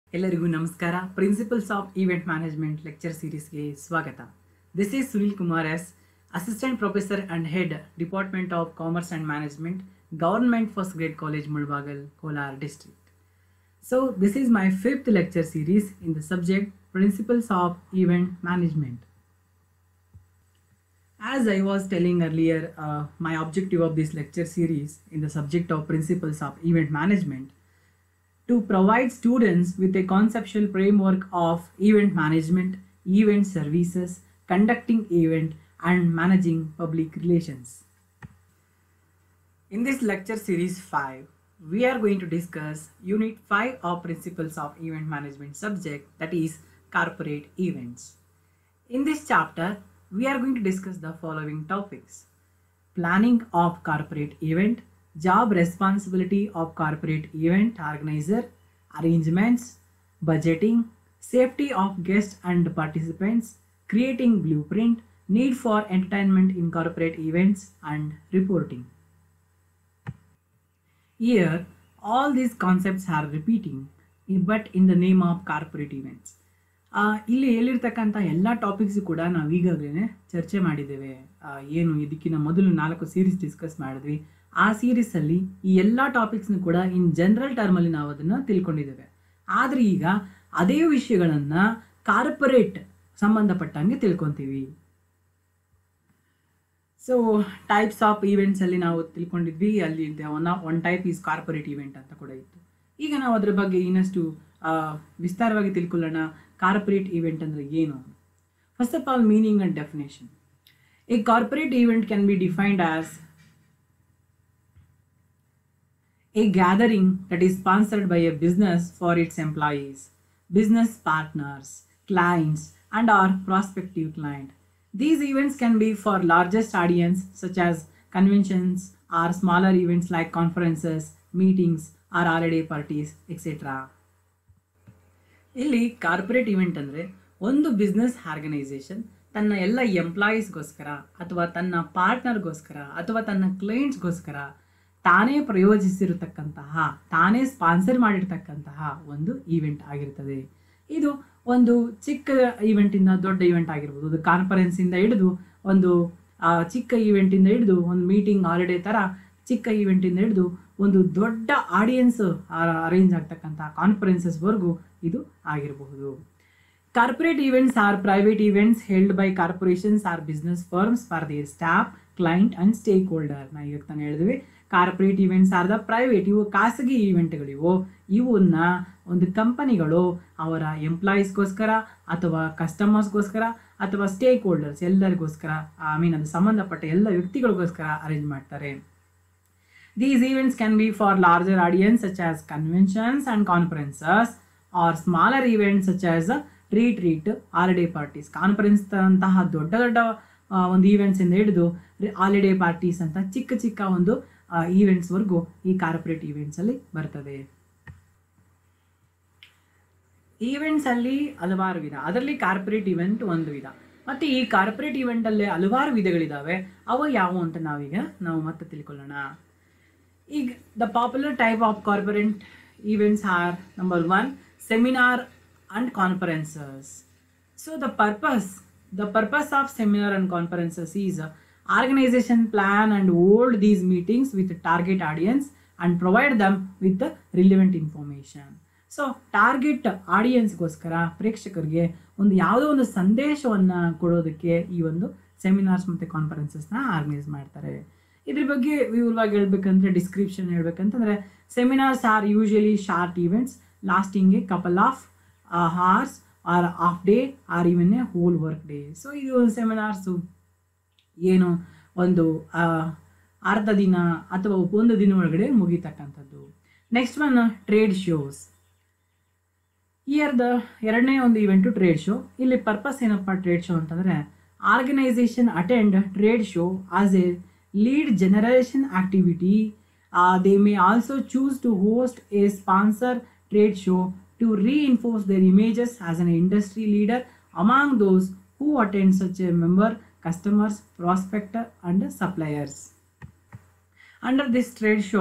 ಎಲ್ಲರಿಗೂ ನಮಸ್ಕಾರ principles of event management lecture ಸೀರೀಸ್ಗೆ ಸ್ವಾಗತ this is Sunil Kumar S assistant professor and head department of commerce and management government first grade college Mulbagal Kolar district so this is my fifth lecture series in the subject principles of event management As I was telling earlier, uh, my objective of this lecture series in the subject of principles of event management to provide students with a conceptual framework of event management, event services, conducting event and managing public relations. In this lecture series 5, we are going to discuss unit 5 of principles of event management subject that is corporate events. In this chapter, we are going to discuss the following topics planning of corporate event, job responsibility of corporate event organizer, arrangements, budgeting, safety of guests and participants, creating blueprint, need for entertainment in corporate events, and reporting. Here, all these concepts are repeating, but in the name of corporate events. ಆ, ಇಲ್ಲಿ ಹೇಳಿರ್ತಕ್ಕಂಥ ಎಲ್ಲ topics ಕೂಡ ನಾವು ಈಗಾಗಲೇ ಚರ್ಚೆ ಮಾಡಿದ್ದೇವೆ ಆ, ಏನು ಇದಕ್ಕಿಂತ ಮೊದಲು ನಾಲ್ಕು ಸೀರೀಸ್ ಡಿಸ್ಕಸ್ ಮಾಡಿದ್ವಿ ಆ ಸೀರೀಸಲ್ಲಿ ಈ ಎಲ್ಲ ಟಾಪಿಕ್ಸ್ನು ಕೂಡ ಇನ್ ಜನರಲ್ ಟರ್ಮಲ್ಲಿ ನಾವು ಅದನ್ನು ತಿಳ್ಕೊಂಡಿದ್ದೇವೆ ಆದರೆ ಈಗ ಅದೇ ವಿಷಯಗಳನ್ನು ಕಾರ್ಪೊರೇಟ್ ಸಂಬಂಧಪಟ್ಟಂಗೆ ತಿಳ್ಕೊತೀವಿ ಸೊ ಟೈಪ್ಸ್ ಆಫ್ ಈವೆಂಟ್ಸ್ ಅಲ್ಲಿ ನಾವು ತಿಳ್ಕೊಂಡಿದ್ವಿ ಅಲ್ಲಿ one one type is corporate event ಅಂತ ಕೂಡ ಇತ್ತು ಈಗ ನಾವು ಅದರ ಬಗ್ಗೆ ಇನ್ನಷ್ಟು ಆ, ವಿಸ್ತಾರವಾಗಿ ತಿಳ್ಕೊಳ್ಳೋಣ ಕಾರ್ಪೊರೇಟ್ ಈವೆಂಟ್ ಅಂದರೆ ಏನು first of all meaning and definition a corporate event can be defined as a gathering that is sponsored by a business for its employees, business partners, clients, and or prospective client. These events can be for largest audience such as conventions or smaller events like conferences, meetings, or holiday parties, etc. ಇಲ್ಲಿ corporate event ಅಂದರೆ ಒಂದು business organization ತನ್ನ ಎಲ್ಲ ಎಂಪ್ಲಾಯೀಸ್ಗೋಸ್ಕರ ಅಥವಾ ತನ್ನ ಪಾರ್ಟ್ನರ್ಗೋಸ್ಕರ ಅಥವಾ ತನ್ನ ಕ್ಲೈಂಟ್ಸ್ಗೋಸ್ಕರ ತಾನೇ ಪ್ರಯೋಜಿಸಿರತಕ್ಕಂತಹ ತಾನೇ ಸ್ಪಾನ್ಸರ್ ಮಾಡಿರ್ತಕ್ಕಂತಹ ಒಂದು ಈವೆಂಟ್ ಆಗಿರ್ತದೆ ಇದು ಒಂದು ಚಿಕ್ಕ ಈವೆಂಟಿಂದ ದೊಡ್ಡ ಈವೆಂಟ್ ಆಗಿರ್ಬೋದು ಒಂದು ಕಾನ್ಫರೆನ್ಸಿಂದ ಹಿಡಿದು ಒಂದು ಆ, ಚಿಕ್ಕ ಈವೆಂಟಿಂದ ಹಿಡಿದು ಒಂದು ಮೀಟಿಂಗ್ ಹಾಲಿಡೇ ಥರ ಚಿಕ್ಕ ಈವೆಂಟಿಂದ ಹಿಡಿದು ಒಂದು ದೊಡ್ಡ ಆಡಿಯನ್ಸ್ ಅರೇಂಜ್ ಆಗ್ತಕ್ಕಂಥ ಕಾನ್ಫರೆನ್ಸಸ್ವರೆಗೂ ಇದು ಆಗಿರಬಹುದು corporate events or private events held by corporations or business firms for their staff client and stakeholder ನಾ ಈಗ ತಾನೇ ಹೇಳಿದ್ವಿ corporate events are the private ಇವು ಖಾಸಗಿ ಈವೆಂಟ್ಗಳಿವು ಇವನ್ನ ಒಂದು ಕಂಪನಿಗಳು ಅವರ ಎಂಪ್ಲಾಯೀಸ್ಗೋಸ್ಕರ ಅಥವಾ ಕಸ್ಟಮರ್ಸ್ಗೋಸ್ಕರ ಅಥವಾ ಸ್ಟೇಕ್ ಹೋಲ್ಡರ್ಸ್ ಎಲ್ಲರಿಗೋಸ್ಕರ ಐ ಮೀನ್ ಅದು ಸಂಬಂಧಪಟ್ಟ ಎಲ್ಲ ವ್ಯಕ್ತಿಗಳಿಗೋಸ್ಕರ ಅರೇಂಜ್ ಮಾಡ್ತಾರೆ These events can be for larger audience such as conventions and conferences or smaller events such as a retreat, holiday parties. Conference ಅಂತಹ ದೊಡ್ಡ ದೊಡ್ಡ ಆ, ಒಂದು ಈವೆಂಟ್ಸ್ ಇಂದ ಹಿಡಿದು ಹಾಲಿಡೇ ಪಾರ್ಟೀಸ್ ಅಂತ ಚಿಕ್ಕ ಚಿಕ್ಕ ಒಂದು ಈವೆಂಟ್ಸ್ವರೆಗೂ ಈ ಕಾರ್ಪೊರೇಟ್ ಈವೆಂಟ್ಸ್ ಅಲ್ಲಿ ಬರ್ತದೆ ಈವೆಂಟ್ಸ್ ಅಲ್ಲಿ ಹಲವಾರು ವಿಧ ಅದರಲ್ಲಿ ಕಾರ್ಪೊರೇಟ್ ಇವೆಂಟ್ ಒಂದು ವಿಧ ಮತ್ತೆ ಈ ಕಾರ್ಪೊರೇಟ್ ಇವೆಂಟ್ ಅಲ್ಲಿ ಹಲವಾರು ವಿಧಗಳಿದಾವೆ ಅವು ಯಾವುವು ಅಂತ ನಾವೀಗ ನಾವು ಮತ್ತೆ ತಿಳ್ಕೊಳ್ಳೋಣ ಈಗ the popular type of corporate events are number one seminar and conferences so the purpose the purpose of seminar and conferences is organization plan and hold these meetings with target audience and provide them with relevant information so target ಆಡಿಯನ್ಸ್ಗೋಸ್ಕರ ಪ್ರೇಕ್ಷಕರಿಗೆ ಒಂದು ಯಾವುದೋ ಒಂದು ಸಂದೇಶವನ್ನು ಕೊಡೋದಕ್ಕೆ ಈ ಒಂದು seminars ಮತ್ತು ಕಾನ್ಫರೆನ್ಸಸ್ನ ಆರ್ಗನೈಸ್ ಮಾಡ್ತಾರೆ ಇದ್ರ ಬಗ್ಗೆ ವಿವರವಾಗಿ ಹೇಳ್ಬೇಕಂದ್ರೆ ಡಿಸ್ಕ್ರಿಪ್ಷನ್ ಹೇಳ್ಬೇಕಂತಂದ್ರೆ seminars are usually short events lasting a couple of hours or half day or even a whole work day so ಇದು ಸೆಮಿನಾರ್ಸು ಏನು ಒಂದು ಆ, ಅರ್ಧ ದಿನ ಅಥವಾ ಒಂದು ದಿನ ಒಳಗಡೆ ಮುಗಿತಕ್ಕಂಥದ್ದು next one trade shows here the ಎರಡನೇ ಒಂದು ಇವೆಂಟು ಟ್ರೇಡ್ ಶೋ ಇಲ್ಲಿ ಪರ್ಪಸ್ ಏನಪ್ಪ ಟ್ರೇಡ್ ಶೋ ಅಂತಂದರೆ organization attend trade show as a lead generation activity they may also choose to host A sponsor trade show to reinforce their images as an industry leader among those who attend such a member, customers, prospector, and suppliers. Under this trade show,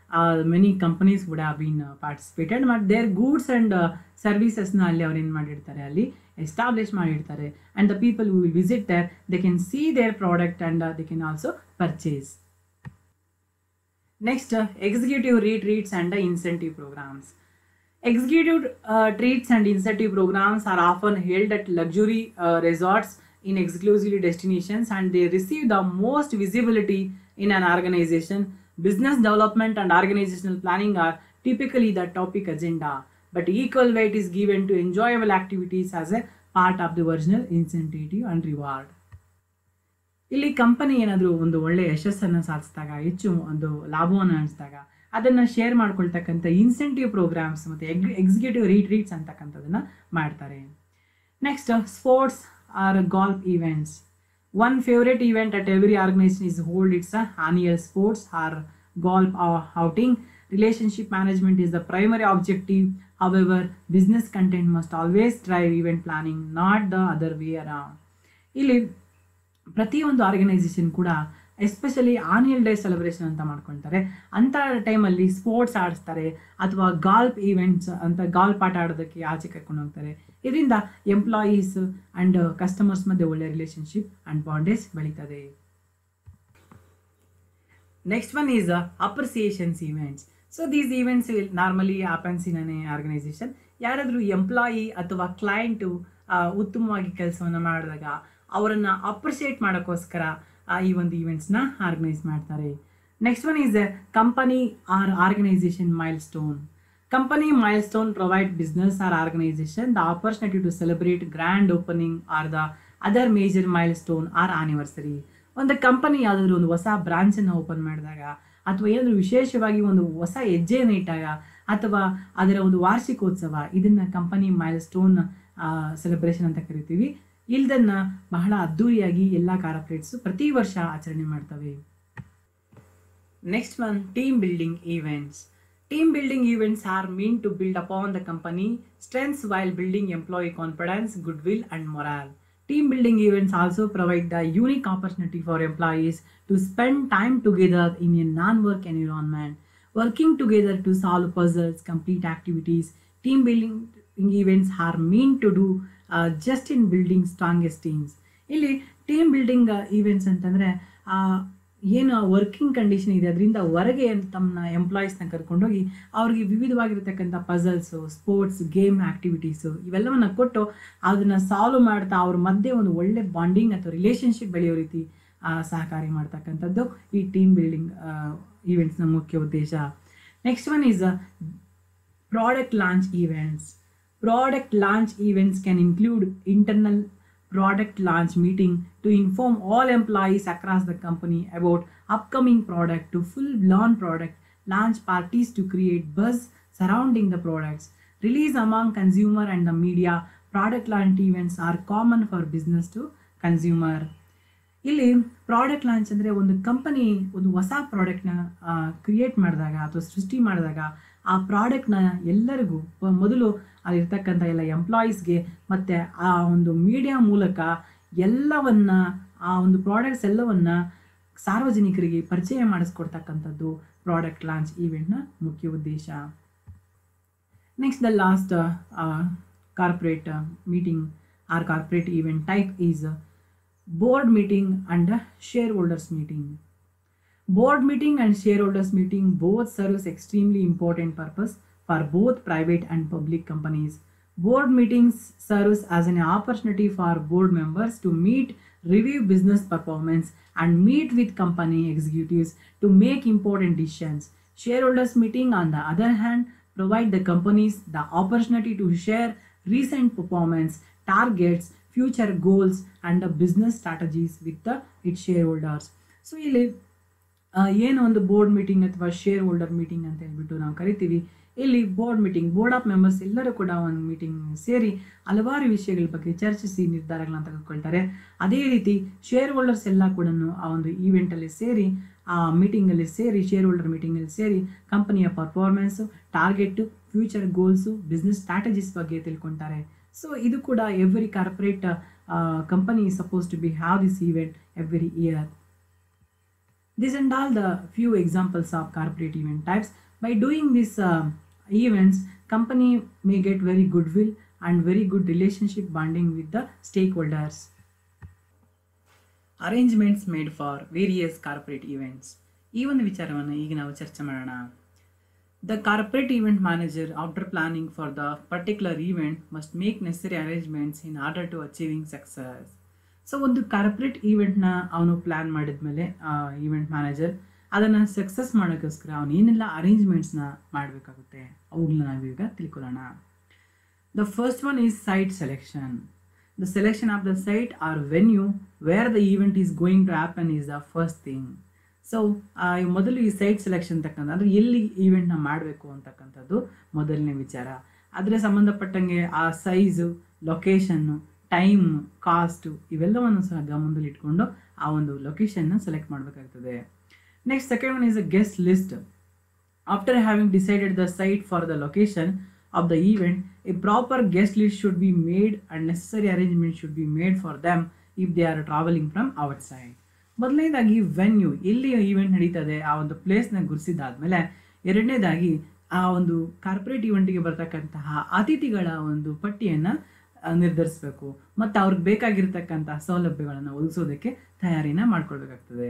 many companies would have been participated but their goods and ಸರ್ವಿಸಸ್ನ ಅಲ್ಲಿ ಅವ್ರು ಏನು ಮಾಡಿರ್ತಾರೆ ಅಲ್ಲಿ establish ಮಾಡಿರ್ತಾರೆ and the people who will visit there they can see their product and they can also purchase next executive retreats and the incentive programs. Executive uh, treats and incentive programs are often held at luxury uh, resorts in exclusively destinations and they receive the most visibility in an organization. Business development and organizational planning are typically the topic agenda, but equal weight is given to enjoyable activities as a part of the original incentive and reward. ಇಲ್ಲಿ company ಏನಾದರೂ ಒಂದು ಒಳ್ಳೆಯ ಯಶಸ್ಸನ್ನು ಸಾಧಿಸಿದಾಗ ಹೆಚ್ಚು ಒಂದು ಲಾಭವನ್ನು ಅನಿಸಿದಾಗ ಅದನ್ನು ಶೇರ್ ಮಾಡ್ಕೊಳ್ತಕ್ಕಂಥ ಇನ್ಸೆಂಟಿವ್ ಪ್ರೋಗ್ರಾಮ್ಸ್ ಮತ್ತು ಎಗ್ ಎಕ್ಸಿಕ್ಯೂಟಿವ್ ರೀಟ್ರೀಟ್ಸ್ ಅಂತಕ್ಕಂಥದ್ದನ್ನು ಮಾಡ್ತಾರೆ next sports or golf events one favourite event at every organization is hold its annual sports or golf outing relationship management is the primary objective however business content must always drive event planning not the other way around ಇಲ್ಲಿ ಪ್ರತಿಯೊಂದು organisation ಕೂಡ especially annual day celebration ಅಂತ ಮಾಡ್ಕೊಳ್ತಾರೆ ಅಂಥ ಟೈಮಲ್ಲಿ sports ಆಡಿಸ್ತಾರೆ ಅಥವಾ golf events ಅಂತ ಗಾಲ್ಫ್ ಆಟ ಆಡೋದಕ್ಕೆ ಆಚೆ ಕರ್ಕೊಂಡು ಹೋಗ್ತಾರೆ ಇದರಿಂದ ಎಂಪ್ಲಾಯೀಸ್ ಆ್ಯಂಡ್ ಕಸ್ಟಮರ್ಸ್ ಮಧ್ಯೆ ಒಳ್ಳೆಯ ರಿಲೇಷನ್ಶಿಪ್ ಆ್ಯಂಡ್ ಬಾಂಡೇಜ್ ಬೆಳೀತದೆ Next one is uh, appreciations events. So these events will normally happens in an organization. ಯಾರಾದರೂ ಎಂಪ್ಲಾಯಿ ಅಥವಾ ಕ್ಲೈಂಟು ಉತ್ತಮವಾಗಿ ಕೆಲಸವನ್ನು ಮಾಡಿದಾಗ ಅವರನ್ನು ಅಪ್ರಿಷಿಯೇಟ್ ಮಾಡೋಕ್ಕೋಸ್ಕರ ಆ, ಈ ಒಂದು ಈವೆಂಟ್ಸ್ನ ಆರ್ಗನೈಸ್ ಮಾಡ್ತಾರೆ next one is company or organization milestone company milestone provide business or organization the opportunity to celebrate grand opening or the other major milestone or anniversary ಒಂದು company ಯಾವುದಾದ್ರೂ ಒಂದು ಹೊಸ ಬ್ರಾಂಚನ್ನು open ಮಾಡಿದಾಗ ಅಥವಾ ಏನಾದರೂ ವಿಶೇಷವಾಗಿ ಒಂದು ಹೊಸ ಹೆಜ್ಜೆಯನ್ನು ಇಟ್ಟಾಗ ಅಥವಾ ಅದರ ಒಂದು ವಾರ್ಷಿಕೋತ್ಸವ ಇದನ್ನು ಕಂಪನಿ ಮೈಲ್ ಸ್ಟೋನ್ ಸೆಲೆಬ್ರೇಷನ್ ಅಂತ ಕರಿತೀವಿ ಇಲ್ದನ್ನ ಬಹಳ ಅದ್ಧೂರಿಯಾಗಿ ಎಲ್ಲ ಕಾರ್ಪೊರೇಟ್ಸು ಪ್ರತಿ ವರ್ಷ ಆಚರಣೆ ಮಾಡ್ತವೆ next one team building events Team building events are meant to build upon the company strengths while building employee confidence, goodwill, and morale. Team building events also provide the unique opportunity for employees to spend time together in a non work environment, working together to solve puzzles, complete activities. Team building events are meant to do uh, just in building strongest teams. ಇಲ್ಲಿ team building events ಅಂತಂದರೆ ಏನು working condition ಇದೆ ಅದರಿಂದ ಹೊರಗೆ ತಮ್ಮ ಎಂಪ್ಲಾಯೀಸ್ನ ಕರ್ಕೊಂಡೋಗಿ ಅವ್ರಿಗೆ ವಿವಿಧವಾಗಿರ್ತಕ್ಕಂಥ ಪಝಲ್ಸು ಸ್ಪೋರ್ಟ್ಸ್ ಗೇಮ್ ಆ್ಯಕ್ಟಿವಿಟೀಸು ಇವೆಲ್ಲವನ್ನು ಕೊಟ್ಟು ಅದನ್ನು ಸಾಲ್ವ್ ಮಾಡ್ತಾ ಅವ್ರ ಮಧ್ಯೆ ಒಂದು ಒಳ್ಳೆ ಬಾಂಡಿಂಗ್ ಅಥವಾ ರಿಲೇಷನ್ಶಿಪ್ ಬೆಳೆಯೋ ರೀತಿ ಆ, ಸಹಕಾರಿ ಮಾಡ್ತಕ್ಕಂಥದ್ದು ಈ ಟೀಮ್ ಬಿಲ್ಡಿಂಗ್ ಈವೆಂಟ್ಸ್ನ ಮುಖ್ಯ ಉದ್ದೇಶ next one is product launch events product launch events can include internal product launch meeting to inform all employees across the company about upcoming product to full blown product launch parties to create buzz surrounding the products release among consumer and the media product launch events are common for business to consumer ಇಲ್ಲಿ product launch ಅಂದರೆ ಒಂದು company ಒಂದು ಹೊಸ ಪ್ರಾಡಕ್ಟ್ನ create ಮಾಡಿದಾಗ ಅಥವಾ ಸೃಷ್ಟಿ ಮಾಡಿದಾಗ ಆ ಪ್ರಾಡಕ್ಟ್ನ ಎಲ್ಲರಿಗೂ ಪ- ಮೊದಲು ಅಲ್ಲಿರ್ತಕ್ಕಂಥ ಎಲ್ಲ ಎಂಪ್ಲಾಯೀಸ್ಗೆ ಮತ್ತು ಆ ಒಂದು ಮೀಡಿಯಾ ಮೂಲಕ ಎಲ್ಲವನ್ನ ಆ ಒಂದು ಪ್ರಾಡಕ್ಟ್ಸ್ ಎಲ್ಲವನ್ನ ಸಾರ್ವಜನಿಕರಿಗೆ ಪರಿಚಯ ಮಾಡಿಸ್ಕೊಡ್ತಕ್ಕಂಥದ್ದು ಪ್ರಾಡಕ್ಟ್ ಲಾಂಚ್ ಈವೆಂಟ್ನ ಮುಖ್ಯ ಉದ್ದೇಶ Next, the last uh, uh, corporate uh, meeting or corporate event type is uh, board meeting and uh, shareholders meeting. Board meeting and shareholders meeting both serves extremely important purpose for both private and public companies. Board meetings serves as an opportunity for board members to meet, review business performance, and meet with company executives to make important decisions. Shareholders meeting, on the other hand, provide the companies the opportunity to share recent performance, targets, future goals, and the business strategies with the, its shareholders. So ಇಲ್ಲಿ ಆ, ಏನು ಒಂದು board meeting ಅಥವಾ shareholder meeting ಅಂತ ಹೇಳ್ಬಿಟ್ಟು ನಾವು ಕರಿತೀವಿ ಇಲ್ಲಿ board meeting board of members ಎಲ್ಲರೂ ಕೂಡ ಒಂದು ಮೀಟಿಂಗ್ ಸೇರಿ ಹಲವಾರು ವಿಷಯಗಳ ಬಗ್ಗೆ ಚರ್ಚಿಸಿ ನಿರ್ಧಾರಗಳನ್ನ ತೆಗೆದುಕೊಳ್ತಾರೆ ಅದೇ ರೀತಿ ಶೇರ್ ಹೋಲ್ಡರ್ಸ್ ಎಲ್ಲ ಕೂಡ ಆ ಒಂದು ಈವೆಂಟಲ್ಲಿ ಸೇರಿ ಆ ಮೀಟಿಂಗಲ್ಲಿ ಸೇರಿ ಶೇರ್ ಹೋಲ್ಡರ್ ಮೀಟಿಂಗಲ್ಲಿ ಸೇರಿ ಕಂಪನಿಯ performance target future goals business strategies ಬಗ್ಗೆ ತಿಳ್ಕೊತಾರೆ ಸೊ ಇದು ಕೂಡ every corporate company suppose to be have this event every year This and all the few examples of corporate event types. By doing these uh, events, company may get very goodwill and very good relationship bonding with the stakeholders. Arrangements made for various corporate events ಈ ಒಂದು ವಿಚಾರವನ್ನು ಈಗ ನಾವು ಚರ್ಚೆ ಮಾಡೋಣ the corporate event manager after planning for the particular event must make necessary arrangements in order to achieving success so ಒಂದು corporate ಈವೆಂಟ್ನ ಅವನು ಪ್ಲ್ಯಾನ್ ಮಾಡಿದ್ಮೇಲೆ ಈವೆಂಟ್ ಮ್ಯಾನೇಜರ್ ಅದನ್ನು ಸಕ್ಸಸ್ ಮಾಡೋಕ್ಕೋಸ್ಕರ ಅವನು ಏನೆಲ್ಲ ಅರೇಂಜ್ಮೆಂಟ್ಸ್ನ ಮಾಡಬೇಕಾಗುತ್ತೆ ಅವುಗಳನ್ನ ನಾವೀಗ ತಿಳ್ಕೊಳ್ಳೋಣ the first one is site selection the selection of the site or venue where the event is going to happen is the first thing so ಮೊದಲು ಈ ಸೈಟ್ ಸೆಲೆಕ್ಷನ್ ತಕ್ಕಂಥ ಅಂದರೆ ಎಲ್ಲಿ ಈವೆಂಟ್ನ ಮಾಡಬೇಕು ಅಂತಕ್ಕಂಥದ್ದು ಮೊದಲನೇ ವಿಚಾರ ಅದರ ಸಂಬಂಧಪಟ್ಟಂಗೆ ಆ ಸೈಜು ಲೊಕೇಶನ್ನು ಟೈಮ್ ಕಾಸ್ಟು ಇವೆಲ್ಲವನ್ನು ಸಹ ಗಮನದಲ್ಲಿ ಇಟ್ಕೊಂಡು ಆ ಒಂದು ಲೊಕೇಶನ್ನ ಸೆಲೆಕ್ಟ್ ಮಾಡಬೇಕಾಗ್ತದೆ next second one is a guest list after having decided the site for the location of the event, a proper guest list should be made and necessary arrangements should be made for them if they are traveling from outside. ಮೊದಲನೇದಾಗಿ venue ಎಲ್ಲಿ event ನಡೀತದೆ ಆ ಒಂದು ಪ್ಲೇಸ್ನ ಗುರುಸಿದಾದ್ಮೇಲೆ ಎರಡನೇದಾಗಿ ಆ ಒಂದು corporate ಈವೆಂಟಿಗೆ ಬರ್ತಕ್ಕಂತಹ ಅತಿಥಿಗಳ ಒಂದು ಪಟ್ಟಿಯನ್ನು ನಿರ್ಧರಿಸಬೇಕು ಮತ್ತು ಅವ್ರಿಗೆ ಬೇಕಾಗಿರ್ತಕ್ಕಂತಹ ಸೌಲಭ್ಯಗಳನ್ನು ಒದಗಿಸೋದಕ್ಕೆ ತಯಾರಿನ ಮಾಡ್ಕೊಳ್ಬೇಕಾಗ್ತದೆ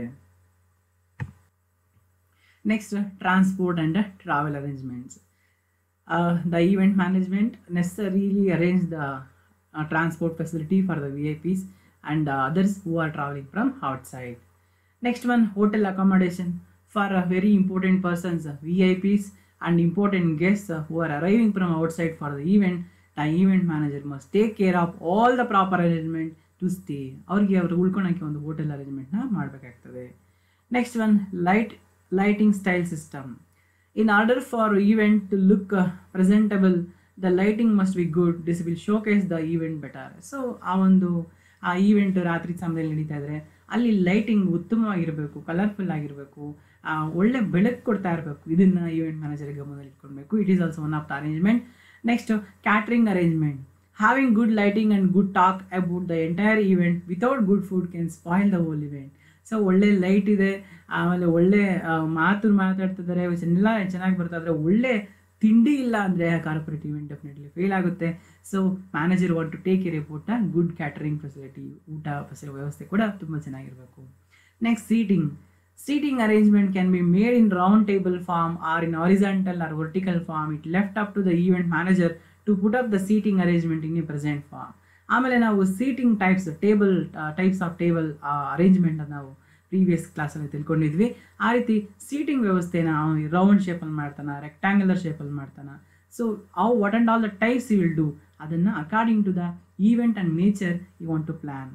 next transport and travel arrangements uh, the event management necessarily arrange the uh, transport facility for the VIPs and uh, others who are traveling from outside. Next one, hotel accommodation for uh, very important persons, uh, VIPs and important guests uh, who are arriving from outside for the event. The event manager must take care of all the proper arrangement to stay. ಅವ್ರಿಗೆ ಅವರು ಉಳ್ಕೊಳಕ್ಕೆ ಒಂದು hotel ಅರೇಂಜ್ಮೆಂಟ್ನ ಮಾಡಬೇಕಾಗ್ತದೆ next one light lighting style system in order for event to look uh, presentable the lighting must be good this will showcase the event better so ಆ ಒಂದು ಆ event ರಾತ್ರಿ ಸಮಯದಲ್ಲಿ ನಡೀತಾ ಇದ್ರೆ ಅಲ್ಲಿ ಲೈಟಿಂಗ್ ಉತ್ತಮವಾಗಿರಬೇಕು ಕಲರ್ಫುಲ್ ಆಗಿರಬೇಕು ಒಳ್ಳೆ ಬೆಳಕು ಕೊಡ್ತಾ ಇರಬೇಕು ಇದನ್ನ ಈವೆಂಟ್ ಮ್ಯಾನೇಜರ್ ಗಮನದಲ್ಲಿ ಇಟ್ಕೊಳ್ಬೇಕು it is also one of the arrangement next catering arrangement having good lighting and good talk about the entire event without good food can spoil the whole event so ಒಳ್ಳೆ light ಇದೆ ಆಮೇಲೆ ಒಳ್ಳೆ ಆ, ಮಾತು ಮಾತಾಡ್ತಿದ್ದಾರೆ ಎಲ್ಲ ಚೆನ್ನಾಗಿ ಬರ್ತಾ ಇದ್ರೆ ಒಳ್ಳೆ ತಿಂಡಿ ಇಲ್ಲ ಅಂದರೆ ಕಾರ್ಪೊರೇಟ್ ಇವೆಂಟ್ ಡೆಫಿನೆಟ್ಲಿ ಫೇಲ್ ಆಗುತ್ತೆ so manager want to take care about good catering facility ಊಟ ಫೆಸಿಲಿ ವ್ಯವಸ್ಥೆ ಕೂಡ ತುಂಬ ಚೆನ್ನಾಗಿರಬೇಕು next seating seating arrangement can be made in round table form or in horizontal or vertical form it left up to the event manager to put up the seating arrangement in a present form ಆಮೇಲೆ ನಾವು seating types table types of table arrangement ನಾವು previous ಕ್ಲಾಸಲ್ಲಿ ತಿಳ್ಕೊಂಡಿದ್ವಿ ಆ ರೀತಿ seating ವ್ಯವಸ್ಥೆನ ಅವನು round ಶೇಪಲ್ಲಿ ಮಾಡ್ತಾನೆ ರೆಕ್ಟ್ಯಾಂಗ್ಯುಲರ್ ಶೇಪಲ್ಲಿ ಮಾಡ್ತಾನೆ ಸೊ ಅವು what and all the types you will do ಅದನ್ನು according to the event and nature you want to plan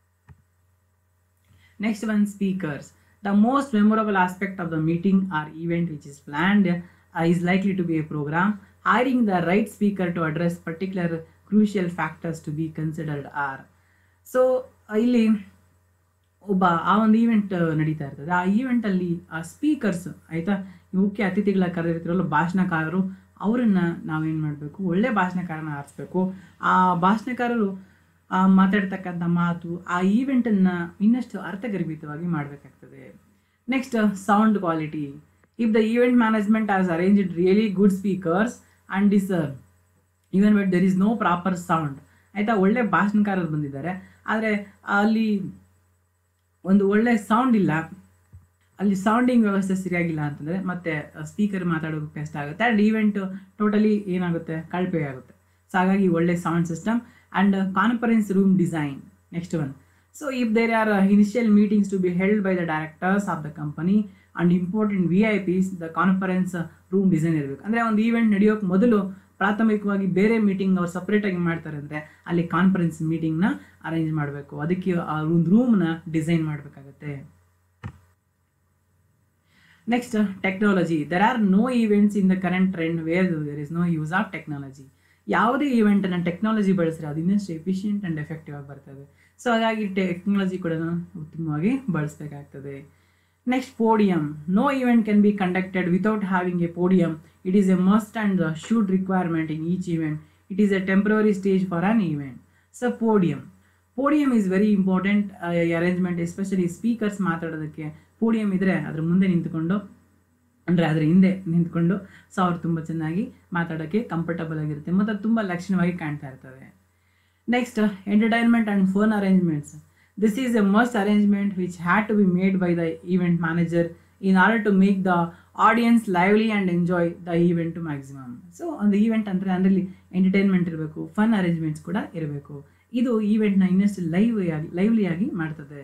Next one, speakers. The most memorable aspect of the meeting or event which is planned uh, is likely to be a program. Hiring the right speaker to address particular crucial factors to be considered are. So ಇಲ್ಲಿ ಒಬ್ಬ ಆ ಒಂದು event ನಡೀತಾ ಇರ್ತದೆ ಆ ಈವೆಂಟಲ್ಲಿ ಆ speakers ಆಯಿತಾ ಮುಖ್ಯ ಅತಿಥಿಗಳ ಕರೆದಿರ್ತಿರಲ್ಲ ಭಾಷಣಕಾರರು ಅವರನ್ನ ನಾವೇನು ಮಾಡಬೇಕು ಒಳ್ಳೆ ಭಾಷಣಕಾರನ ಆರಿಸ್ಬೇಕು ಆ ಭಾಷಣಕಾರರು ಆ ಮಾತಾಡ್ತಕ್ಕಂಥ ಮಾತು ಆ ಈವೆಂಟನ್ನು ಇನ್ನಷ್ಟು ಅರ್ಥಗರ್ಭಿತವಾಗಿ ಮಾಡಬೇಕಾಗ್ತದೆ next sound quality if the event management has arranged really good speakers and is even but there is no proper sound ಆಯಿತಾ ಒಳ್ಳೆ ಭಾಷಣಕಾರರು ಬಂದಿದ್ದಾರೆ ಆದರೆ ಅಲ್ಲಿ ಒಂದು ಒಳ್ಳೆ ಸೌಂಡ್ ಇಲ್ಲ ಅಲ್ಲಿ ಸೌಂಡಿಂಗ್ ವ್ಯವಸ್ಥೆ ಸರಿಯಾಗಿಲ್ಲ ಅಂತಂದರೆ ಮತ್ತೆ ಸ್ಪೀಕರ್ ಮಾತಾಡೋದು ಕಷ್ಟ ಆಗುತ್ತೆ ಆ್ಯಂಡ್ ಈವೆಂಟ್ ಟೋಟಲಿ ಏನಾಗುತ್ತೆ ಕಳಪೆ ಆಗುತ್ತೆ ಸೊ ಹಾಗಾಗಿ ಒಳ್ಳೆ sound system and conference room design next one so if there are initial meetings to be held by the directors of the company and important V I Ps the conference room design ಇರಬೇಕು ಅಂದರೆ ಒಂದು event ನಡೆಯೋಕೆ ಮೊದಲು ಪ್ರಾಥಮಿಕವಾಗಿ ಬೇರೆ meeting ಅವ್ರು ಸಪ್ರೇಟಾಗಿ ಮಾಡ್ತಾರೆ ಅಂದರೆ ಅಲ್ಲಿ ಕಾನ್ಫರೆನ್ಸ್ ಮೀಟಿಂಗ್ನ ಅರೇಂಜ್ ಮಾಡಬೇಕು ಅದಕ್ಕೆ ಆ ಒಂದು ರೂಮ್ನ ಡಿಸೈನ್ ಮಾಡಬೇಕಾಗತ್ತೆ next technology there are no events in the current trend where there is no use of technology ಯಾವುದೇ ಈವೆಂಟನ್ನು ಟೆಕ್ನಾಲಜಿ ಬಳಸಿದ್ರೆ ಅದು ಇನ್ನಷ್ಟು ಎಫಿಷಿಯೆಂಟ್ ಆ್ಯಂಡ್ ಎಫೆಕ್ಟಿವ್ ಆಗಿ ಬರ್ತದೆ ಸೊ ಹಾಗಾಗಿ ಟೆಕ್ನಾಲಜಿ ಕೂಡ ಉತ್ತಮವಾಗಿ ಬಳಸಬೇಕಾಗ್ತದೆ next podium no event can be conducted without having a podium it is a must and should requirement in each event it is a temporary stage for an event so podium podium is very important arrangement especially speakers ಮಾತಾಡೋದಕ್ಕೆ podium ಇದ್ದರೆ ಅದ್ರ ಮುಂದೆ ನಿಂತ್ಕೊಂಡು ಅಂದರೆ ಅದರ ಹಿಂದೆ ನಿಂತ್ಕೊಂಡು so ಅವ್ರು ತುಂಬ ಚೆನ್ನಾಗಿ ಮಾತಾಡೋಕ್ಕೆ ಕಂಫರ್ಟಬಲ್ ಆಗಿರುತ್ತೆ ಮತ್ತು ಅದು ತುಂಬ ಲಕ್ಷಣವಾಗಿ ಕಾಣ್ತಾ ಇರ್ತವೆ next entertainment and fun arrangements this is a must arrangement which had to be made by the event manager in order to make the audience lively and enjoy the event to maximum so ಒಂದು event ಅಂದರೆ ಅದರಲ್ಲಿ entertainment ಇರಬೇಕು fun arrangements ಕೂಡ ಇರಬೇಕು ಇದು ಈವೆಂಟ್ನ ಇನ್ನಷ್ಟು live ಆಗಿ ಲೈವ್ಲಿಯಾಗಿ ಮಾಡ್ತದೆ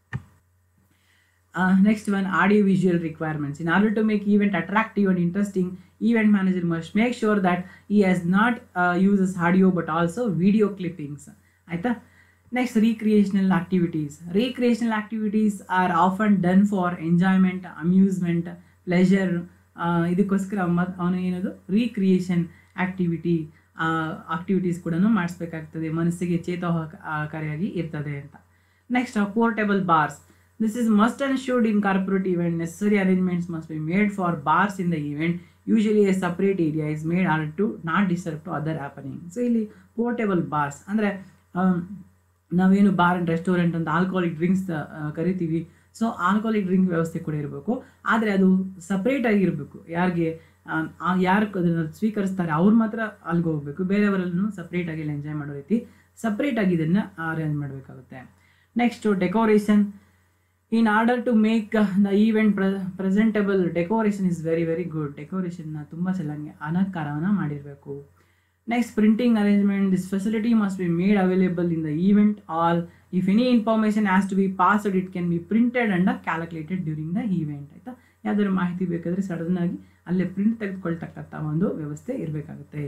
next one audio visual requirements in order to make event attractive and interesting event manager must make sure that he has not uses audio but also video clippings ಆಯಿತಾ next recreational activities recreational activities are often done for enjoyment amusement pleasure ಇದಕ್ಕೋಸ್ಕರ ಮತ್ ಅವನು ಏನದು recreation activity activities ಕೂಡ ಮಾಡಿಸ್ಬೇಕಾಗ್ತದೆ ಮನಸ್ಸಿಗೆ ಚೇತೋಹಕಾರಿಯಾಗಿ ಇರ್ತದೆ ಅಂತ next portable bars This is must and should in corporate event. Necessary arrangements must be made for bars in the event. Usually a separate area is made in order to not disturb to other happening. So ಇಲ್ಲಿ portable bars ಅಂದರೆ ನಾವೇನು bar and restaurant ಅಂತ alcoholic drinks ಕರಿತೀವಿ so alcoholic drink ವ್ಯವಸ್ಥೆ ಕೂಡ ಇರಬೇಕು ಆದರೆ ಅದು ಸಪ್ರೇಟಾಗಿ ಇರಬೇಕು ಯಾರಿಗೆ ಯಾರು ಅದನ್ನು ಸ್ವೀಕರಿಸ್ತಾರೆ ಅವ್ರು ಮಾತ್ರ ಅಲ್ಲಿಗೆ ಹೋಗಬೇಕು ಬೇರೆಯವರನ್ನು ಸಪ್ರೇಟಾಗಿ ಇಲ್ಲಿ ಎಂಜಾಯ್ ಮಾಡೋ ರೀತಿ ಸಪ್ರೇಟಾಗಿ ಇದನ್ನು ಅರೇಂಜ್ ಮಾಡಬೇಕಾಗುತ್ತೆ next decoration in order to make the event pre presentable decoration is very very good ಡೆಕೋರೇಷನ್ನ ತುಂಬ ಚೆನ್ನಾಗಿ ಅಲಂಕಾರವನ್ನು ಮಾಡಿರಬೇಕು next printing arrangement this facility must be made available in the event all if any information has to be passed it can be printed and calculated during the event ಆಯಿತಾ ಯಾವ್ದಾದ್ರು ಮಾಹಿತಿ ಬೇಕಾದರೆ sudden ಆಗಿ ಅಲ್ಲೇ ಪ್ರಿಂಟ್ ತೆಗೆದುಕೊಳ್ತಕ್ಕಂಥ ಒಂದು ವ್ಯವಸ್ಥೆ ಇರಬೇಕಾಗುತ್ತೆ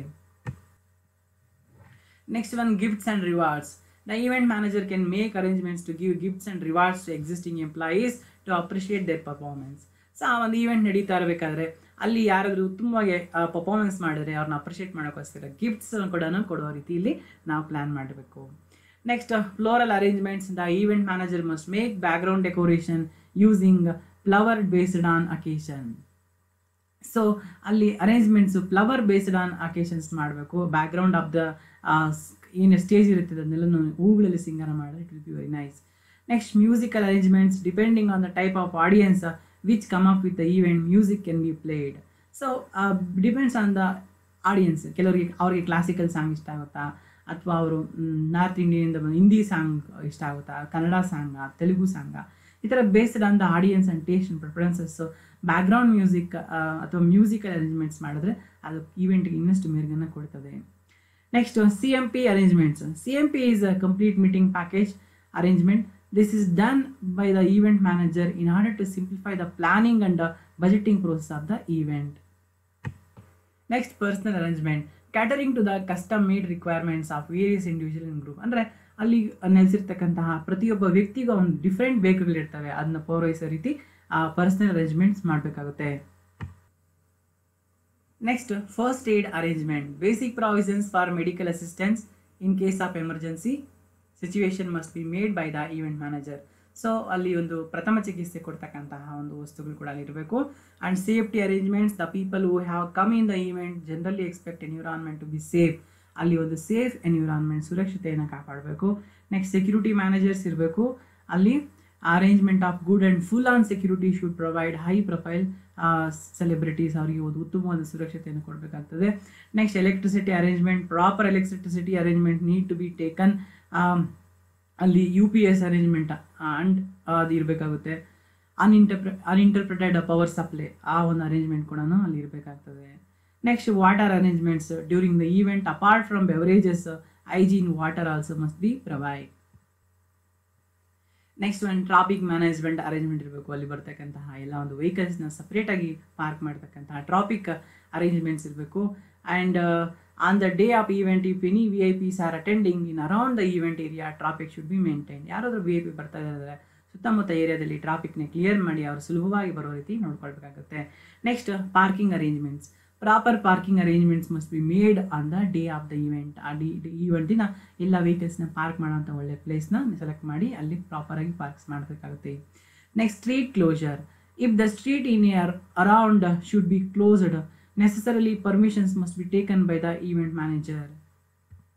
next one gifts and rewards The event manager can make arrangements to give gifts and rewards to existing employees to appreciate their performance. So ಆ ಒಂದು ಈವೆಂಟ್ ನಡೀತಾ ಇರಬೇಕಾದ್ರೆ ಅಲ್ಲಿ ಯಾರಾದರೂ ಉತ್ತಮವಾಗಿ ಪರ್ಫಾರ್ಮೆನ್ಸ್ ಮಾಡಿದ್ರೆ ಅವ್ರನ್ನ ಅಪ್ರಿಷಿಯೇಟ್ ಮಾಡೋಕ್ಕೋಸ್ಕರ ಗಿಫ್ಟ್ಸ್ ಕೂಡ ಕೊಡುವ ರೀತಿಯಲ್ಲಿ ನಾವು ಪ್ಲ್ಯಾನ್ ಮಾಡಬೇಕು next floral arrangements the event manager must make background decoration using flower based on occasion so ಅಲ್ಲಿ arrangements flower based on occasions ಮಾಡಬೇಕು ಬ್ಯಾಕ್ಗ್ರೌಂಡ್ ಆಫ್ ದ ಏನು ಸ್ಟೇಜ್ ಇರುತ್ತೆ ಅದನ್ನೆಲ್ಲ ಹೂಗಳಲ್ಲಿ ಸಿಂಗಾರ ಮಾಡಿದ್ರೆ it will be very nice next musical arrangements depending on the type of audience which come up with the event music can be played so depends on the audience ಕೆಲವರಿಗೆ ಅವ್ರಿಗೆ classical song ಇಷ್ಟ ಆಗುತ್ತಾ ಅಥವಾ ಅವರು north ಇಂಡಿಯಿಂದ Hindi song ಇಷ್ಟ ಆಗುತ್ತಾ ಕನ್ನಡ ಸಾಂಗ ತೆಲುಗು ಸಾಂಗ ಈ ಥರ based on the audience and taste and preferences background music ಅಥವಾ ಮ್ಯೂಸಿಕಲ್ ಅರೇಂಜ್ಮೆಂಟ್ಸ್ ಮಾಡಿದ್ರೆ ಅದು ಈವೆಂಟ್ಗೆ ಇನ್ನಷ್ಟು ಮೆರುಗನ್ನು ಕೊಡ್ತದೆ next C M P arrangements C M P is a complete meeting package arrangement this is done by the event manager in order to simplify the planning and budgeting process of the event next personal arrangement catering to the custom made requirements of various individual in group ಅಂದರೆ ಅಲ್ಲಿ ನೆಲೆಸಿರ್ತಕ್ಕಂತಹ ಪ್ರತಿಯೊಬ್ಬ ವ್ಯಕ್ತಿಗೂ ಒಂದು different ಬೇಕಾಗಳಿರ್ತವೆ ಅದನ್ನ ಪೂರೈಸೋ ರೀತಿ ಆ personal arrangements ಮಾಡಬೇಕಾಗುತ್ತೆ next first aid arrangement basic provisions for medical assistance in case of emergency situation must be made by the event manager so ಅಲ್ಲಿ ಒಂದು ಪ್ರಥಮ ಚಿಕಿತ್ಸೆ ಕೊಡ್ತಕ್ಕಂತಹ ಒಂದು ವಸ್ತುಗಳು ಕೂಡ ಅಲ್ಲಿ ಇರಬೇಕು and safety arrangements the people who have come in the event generally expect environment to be safe ಅಲ್ಲಿ ಒಂದು ಸೇಫ್ ಎನ್ವಿರಾನ್ಮೆಂಟ್ ಸುರಕ್ಷತೆಯನ್ನು ಕಾಪಾಡಬೇಕು ನೆಕ್ಸ್ಟ್ ಸೆಕ್ಯೂರಿಟಿ ಮ್ಯಾನೇಜರ್ಸ್ ಇರಬೇಕು ಅಲ್ಲಿ arrangement of good and full on security should provide high profile celebrities ಅವರಿಗೆ ಒಂದು ಉತ್ತಮವಾದ ಸುರಕ್ಷತೆಯನ್ನು ಕೊಡಬೇಕಾಗ್ತದೆ next electricity arrangement proper electricity arrangement need to be taken ಅಲ್ಲಿ U P S arrangement and ಅದು ಇರಬೇಕಾಗುತ್ತೆ ಅನ್ಇಂಟರ್ಪ್ರೆ ಅನ್ಇಂಟರ್ಪ್ರಿಟೆಡ್ ಪವರ್ ಸಪ್ಲೈ ಆ ಒಂದು ಅರೇಂಜ್ಮೆಂಟ್ ಕೂಡ ಅಲ್ಲಿ ಇರಬೇಕಾಗ್ತದೆ next water arrangements during the event apart from beverages hygiene water also must be provide next ಒಂದು traffic management arrangement ಇರಬೇಕು ಅಲ್ಲಿ ಬರ್ತಕ್ಕಂತಹ ಎಲ್ಲ ಒಂದು ವೆಹಿಕಲ್ಸ್ನ ಸಪ್ರೇಟಾಗಿ ಪಾರ್ಕ್ ಮಾಡ್ತಕ್ಕಂತಹ ಟ್ರಾಫಿಕ್ ಅರೇಂಜ್ಮೆಂಟ್ಸ್ ಇರಬೇಕು and on the day of event if any V I Ps are attending in around the event area traffic should be maintain ಯಾರಾದರೂ ವಿ ಐ ಪಿ ಬರ್ತಾ ಇದ್ದಾರೆ ಸುತ್ತಮುತ್ತ ಏರಿಯಾದಲ್ಲಿ ಟ್ರಾಫಿಕ್ನ ಕ್ಲಿಯರ್ ಮಾಡಿ ಅವರು ಸುಲಭವಾಗಿ ಬರೋ ರೀತಿ ನೋಡ್ಕೊಳ್ಬೇಕಾಗುತ್ತೆ next parking arrangements proper parking arrangements must be made on the day of the event ಆ ಡಿ ಈವೆಂಟಿನ ಎಲ್ಲ ವೆಹಿಕಲ್ಸ್ನ ಪಾರ್ಕ್ ಮಾಡೋಂಥ ಒಳ್ಳೆ ಪ್ಲೇಸ್ನ ಸೆಲೆಕ್ಟ್ ಮಾಡಿ ಅಲ್ಲಿ ಪ್ರಾಪರಾಗಿ ಪಾರ್ಕ್ಸ್ ಮಾಡಬೇಕಾಗುತ್ತೆ next street closure if the street in your around should be closed necessarily permissions must be taken by the event manager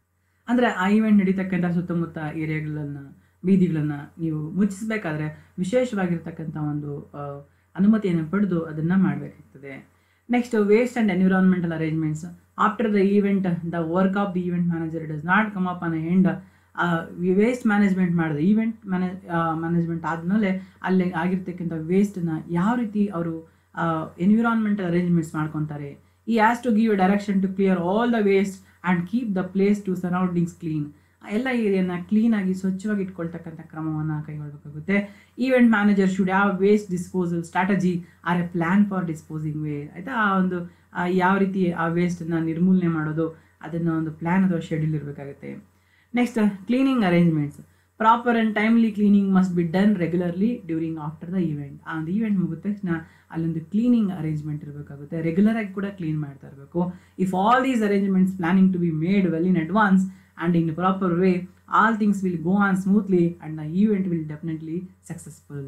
ಅಂದರೆ ಆ ಈವೆಂಟ್ ನಡೀತಕ್ಕಂಥ ಸುತ್ತಮುತ್ತ ಏರಿಯಾಗಳನ್ನು ಬೀದಿಗಳನ್ನು ನೀವು ಮುಚ್ಚಿಸಬೇಕಾದ್ರೆ ವಿಶೇಷವಾಗಿರ್ತಕ್ಕಂಥ ಒಂದು ಆ, ಅನುಮತಿಯನ್ನು ಪಡೆದು ಅದನ್ನು ಮಾಡಬೇಕಾಗ್ತದೆ next waste and environmental arrangements after the event the work of the event manager does not come up an end waste management ಮಾಡಿದ ಈವೆಂಟ್ ಮ್ಯಾನೇಜ್ ಮ್ಯಾನೇಜ್ಮೆಂಟ್ ಆದಮೇಲೆ ಅಲ್ಲಿ ಆಗಿರ್ತಕ್ಕಂಥ ವೇಸ್ಟನ್ನ ಯಾವ ರೀತಿ ಅವರು ಎನ್ವಿರಾನ್ಮೆಂಟಲ್ ಅರೇಂಜ್ಮೆಂಟ್ಸ್ ಮಾಡ್ಕೊತಾರೆ ಈ has to give direction to clear all the waste and keep the place to surroundings clean ಎಲ್ಲ ಏರಿಯಾನ ಕ್ಲೀನಾಗಿ ಸ್ವಚ್ಛವಾಗಿ ಇಟ್ಕೊಳ್ತಕ್ಕಂಥ ಕ್ರಮವನ್ನು ಕೈಗೊಳ್ಳಬೇಕಾಗುತ್ತೆ event manager should have waste disposal strategy or a plan for disposing way ಆಯಿತಾ ಆ ಒಂದು ಆ ಯಾವ ರೀತಿ ಆ ವೇಸ್ಟನ್ನು ನಿರ್ಮೂಲನೆ ಮಾಡೋದು ಅದನ್ನು ಒಂದು ಪ್ಲ್ಯಾನ್ ಅಥವಾ ಶೆಡ್ಯೂಲ್ ಇರಬೇಕಾಗುತ್ತೆ next cleaning arrangements proper and timely cleaning must be done regularly during after the event ಆ ಒಂದು ಈವೆಂಟ್ ಮುಗಿದ ತಕ್ಷಣ ಅಲ್ಲೊಂದು ಕ್ಲೀನಿಂಗ್ ಅರೇಂಜ್ಮೆಂಟ್ ಇರಬೇಕಾಗುತ್ತೆ ರೆಗ್ಯುಲರ್ ಆಗಿ ಕೂಡ ಕ್ಲೀನ್ ಮಾಡ್ತಾ ಇರಬೇಕು if all these arrangements planning to be made well in advance and in proper way all things will go on smoothly and the event will definitely successful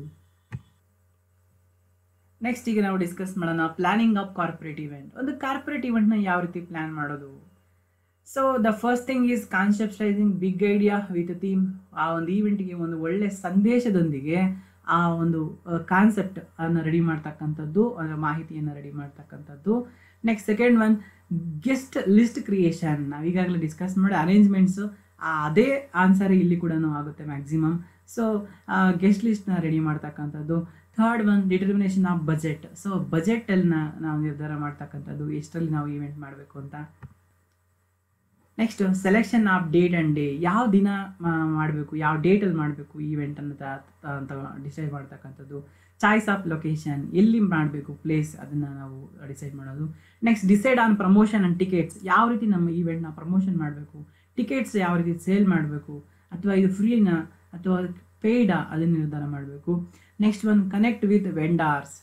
next ಈಗ ನಾವು discuss ಮಾಡೋಣ planning of corporate event ಒಂದು corporate ಇವೆಂಟ್ನ ಯಾವ ರೀತಿ plan ಮಾಡೋದು so the first thing is conceptualizing big idea with theme ಆ ಒಂದು ಈವೆಂಟ್ಗೆ ಒಂದು ಒಳ್ಳೆ ಸಂದೇಶದೊಂದಿಗೆ ಆ ಒಂದು ಕಾನ್ಸೆಪ್ಟ್ ಅನ್ನು ರೆಡಿ ಮಾಡ್ತಕ್ಕಂಥದ್ದು ಅದರ ಮಾಹಿತಿಯನ್ನು ರೆಡಿ ಮಾಡ್ತಕ್ಕಂಥದ್ದು next second one guest list creation ನಾವು ಈಗಾಗಲೇ ಡಿಸ್ಕಸ್ ಮಾಡಿ ಅರೇಂಜ್ಮೆಂಟ್ಸು ಅದೇ ಆನ್ಸರ್ ಇಲ್ಲಿ ಕೂಡ ಆಗುತ್ತೆ ಮ್ಯಾಕ್ಸಿಮಮ್ ಸೊ ಗೆಸ್ಟ್ ಲಿಸ್ಟ್ನ ರೆಡಿ ಮಾಡ್ತಕ್ಕಂಥದ್ದು third one determination of budget so ಬಜೆಟನ್ನು ನಾವು ನಿರ್ಧಾರ ಮಾಡ್ತಕ್ಕಂಥದ್ದು ಎಷ್ಟರಲ್ಲಿ ನಾವು ಇವೆಂಟ್ ಮಾಡಬೇಕು ಅಂತ next selection of date and day ಯಾವ ದಿನ ಮಾಡಬೇಕು ಯಾವ ಡೇಟಲ್ಲಿ ಮಾಡಬೇಕು ಈವೆಂಟ್ ಅನ್ನೋದ ಅಂತ ಡಿಸೈಡ್ ಮಾಡ್ತಕ್ಕಂಥದ್ದು ಚಾಯ್ಸ್ ಆಫ್ ಲೊಕೇಶನ್ ಎಲ್ಲಿ ಮಾಡಬೇಕು ಪ್ಲೇಸ್ ಅದನ್ನು ನಾವು ಡಿಸೈಡ್ ಮಾಡೋದು next decide on promotion and tickets ಯಾವ ರೀತಿ ನಮ್ಮ ಈವೆಂಟ್ನ ಪ್ರಮೋಷನ್ ಮಾಡಬೇಕು ಟಿಕೆಟ್ಸ್ ಯಾವ ರೀತಿ ಸೇಲ್ ಮಾಡಬೇಕು ಅಥವಾ ಇದು ಫ್ರೀನ ಅಥವಾ ಪೇಯ್ಡಾ ಅದನ್ನು ನಿರ್ಧಾರ ಮಾಡಬೇಕು next one connect with vendors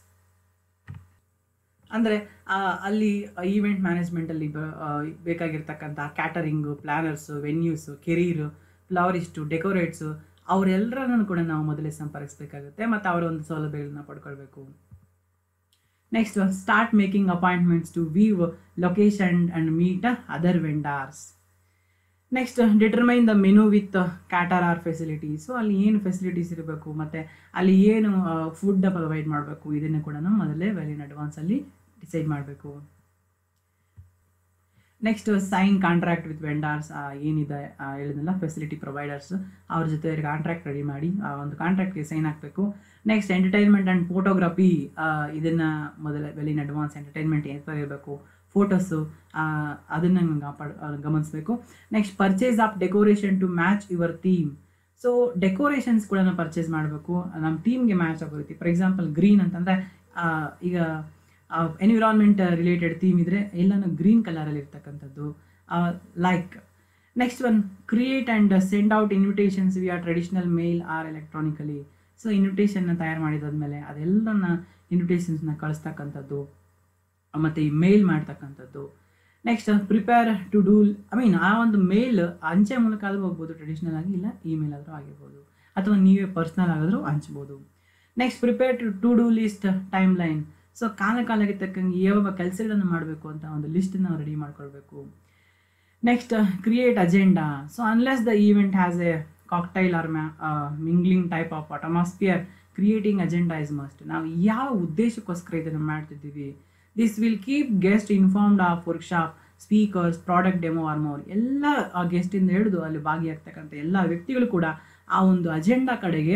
ಅಂದರೆ ಅಲ್ಲಿ ಈವೆಂಟ್ ಮ್ಯಾನೇಜ್ಮೆಂಟಲ್ಲಿ ಬ ಆ, ಬೇಕಾಗಿರ್ತಕ್ಕಂಥ ಕ್ಯಾಟರಿಂಗು ಪ್ಲ್ಯಾನರ್ಸು ವೆನ್ಯೂಸು ಕೆರೀರು ಫ್ಲವರಿಸ್ಟು ಡೆಕೋರೇಟ್ಸು ಅವರೆಲ್ಲರನ್ನು ಕೂಡ ನಾವು ಮೊದಲೇ ಸಂಪರ್ಕಿಸಬೇಕಾಗುತ್ತೆ ಮತ್ತು ಅವರ ಒಂದು ಸೌಲಭ್ಯಗಳನ್ನ ಪಡ್ಕೊಳ್ಬೇಕು next start making appointments to view location and meet other vendors next determine the menu with cater or facility so ಅಲ್ಲಿ ಏನು ಫೆಸಿಲಿಟೀಸ್ ಇರಬೇಕು ಮತ್ತು ಅಲ್ಲಿ ಏನು ಫುಡ್ ಪ್ರೊವೈಡ್ ಮಾಡಬೇಕು ಇದನ್ನು ಕೂಡ ನಾವು ಮೊದಲೇ ವೆಲ್ ಇನ್ ಅಡ್ವಾನ್ಸಲ್ಲಿ ಡಿಸೈಡ್ ಮಾಡಬೇಕು next sign contract with vendors ಏನಿದೆ ಆ, ಹೇಳಿದ್ನಲ್ಲ ಫೆಸಿಲಿಟಿ ಪ್ರೊವೈಡರ್ಸ್ ಅವ್ರ ಜೊತೆ ಕಾಂಟ್ರಾಕ್ಟ್ ರೆಡಿ ಮಾಡಿ ಆ ಒಂದು ಕಾಂಟ್ರಾಕ್ಟ್ಗೆ ಸೈನ್ ಹಾಕಬೇಕು ನೆಕ್ಸ್ಟ್ ಎಂಟರ್ಟೈನ್ಮೆಂಟ್ ಆ್ಯಂಡ್ ಫೋಟೋಗ್ರಫಿ ಇದನ್ನು ಮೊದಲ ವೆಲ್ ಇನ್ ಅಡ್ವಾನ್ಸ್ ಎಂಟರ್ಟೈನ್ಮೆಂಟ್ ಏನು ಇರಬೇಕು ಫೋಟೋಸು ಅದನ್ನು ಕಾಪಾಡ್ ಗಮನಿಸಬೇಕು next purchase of decoration to match your theme so decorations ಕೂಡ ಪರ್ಚೇಸ್ ಮಾಡಬೇಕು ನಮ್ಮ ಥೀಮ್ಗೆ ಮ್ಯಾಚ್ ಆಗೋ ರೀತಿ ಫಾರ್ ಎಕ್ಸಾಂಪಲ್ ಗ್ರೀನ್ ಅಂತಂದರೆ ಈಗ ಎನ್ವಿರಾನ್ಮೆಂಟ್ ರಿಲೇಟೆಡ್ ಥೀಮ್ ಇದ್ದರೆ ಎಲ್ಲನೂ ಗ್ರೀನ್ ಕಲರಲ್ಲಿ ಇರ್ತಕ್ಕಂಥದ್ದು like next one create and send out invitations we are traditional mail or electronically so ಇನ್ವಿಟೇಷನ್ನ ತಯಾರು ಮಾಡಿದಾದ್ಮೇಲೆ ಅದೆಲ್ಲನ ಇನ್ವಿಟೇಷನ್ಸ್ನ ಕಳಿಸ್ತಕ್ಕಂಥದ್ದು ಮತ್ತು ಈ ಮೇಲ್ ಮಾಡ್ತಕ್ಕಂಥದ್ದು next prepare to do I mean ಆ ಒಂದು ಮೇಲ್ ಅಂಚೆ ಮೂಲಕ ಆದರೂ ಹೋಗ್ಬೋದು ಟ್ರೆಡಿಷ್ನಲ್ ಆಗಿ ಇಲ್ಲ ಇಮೇಲ್ ಆದರೂ ಆಗಿರ್ಬೋದು ಅಥವಾ ನೀವೇ ಪರ್ಸ್ನಲ್ ಆಗಾದರೂ ಹಂಚ್ಬೋದು next prepare to to do list timeline so ಕಾಲ ಕಾಲಕ್ಕೆ ತಕ್ಕಂಗೆ ಯಾವ ಕೆಲಸಗಳನ್ನು ಮಾಡಬೇಕು ಅಂತ ಒಂದು ಲಿಸ್ಟನ್ನು ನಾವು ರೆಡಿ ಮಾಡ್ಕೊಳ್ಬೇಕು next create agenda so unless the event has a cocktail or ಮ್ಯಾ mingling type of atmosphere creating agenda is must ನಾವು ಯಾವ ಉದ್ದೇಶಕ್ಕೋಸ್ಕರ ಇದನ್ನು ಮಾಡ್ತಿದ್ದೀವಿ this will keep guest informed of workshop speakers product demo or more ಎಲ್ಲ ಗೆಸ್ಟಿಂದ ಹಿಡಿದು ಅಲ್ಲಿ ಭಾಗಿಯಾಗ್ತಕ್ಕಂಥ ಎಲ್ಲ ವ್ಯಕ್ತಿಗಳು ಕೂಡ ಆ ಒಂದು ಅಜೆಂಡಾ ಕಡೆಗೆ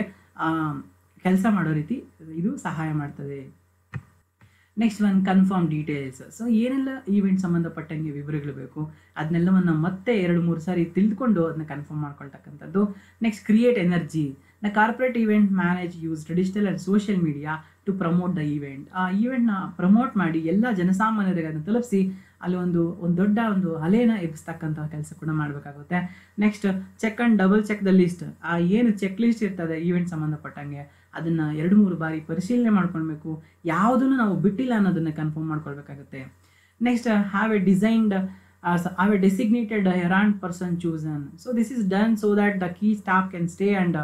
ಕೆಲಸ ಮಾಡೋ ರೀತಿ ಇದು ಸಹಾಯ ಮಾಡ್ತದೆ next one confirm details so ಏನೆಲ್ಲ ಈವೆಂಟ್ ಸಂಬಂಧಪಟ್ಟಂಗೆ ವಿವರಗಳು ಬೇಕು ಅದನ್ನೆಲ್ಲವನ್ನು ಮತ್ತೆ ಎರಡು ಮೂರು ಸಾರಿ ತಿಳಿದುಕೊಂಡು ಅದನ್ನ ಕನ್ಫರ್ಮ್ ಮಾಡ್ಕೊಳ್ತಕ್ಕಂಥದ್ದು next create energy the corporate event manage use traditional and social media to promote the event ಆ ಈವೆಂಟ್ನ ಪ್ರಮೋಟ್ ಮಾಡಿ ಎಲ್ಲ ಜನಸಾಮಾನ್ಯರಿಗೆ ಅದನ್ನು ತಲುಪಿಸಿ ಅಲ್ಲಿ ಒಂದು ಒಂದು ದೊಡ್ಡ ಒಂದು ಅಲೆನ ಎಬ್ಬಿಸ್ತಕ್ಕಂಥ ಕೆಲಸ ಕೂಡ ಮಾಡಬೇಕಾಗುತ್ತೆ next check and double check the list ಆ ಏನು ಚೆಕ್ ಲಿಸ್ಟ್ ಇರ್ತದೆ ಈವೆಂಟ್ ಸಂಬಂಧಪಟ್ಟಂಗೆ ಅದನ್ನು ಎರಡು ಮೂರು ಬಾರಿ ಪರಿಶೀಲನೆ ಮಾಡ್ಕೊಳ್ಬೇಕು ಯಾವುದನ್ನು ನಾವು ಬಿಟ್ಟಿಲ್ಲ ಅನ್ನೋದನ್ನು ಕನ್ಫರ್ಮ್ ಮಾಡ್ಕೊಳ್ಬೇಕಾಗುತ್ತೆ next have a designed have a designated errand person chosen so this is done so that the key staff can stay and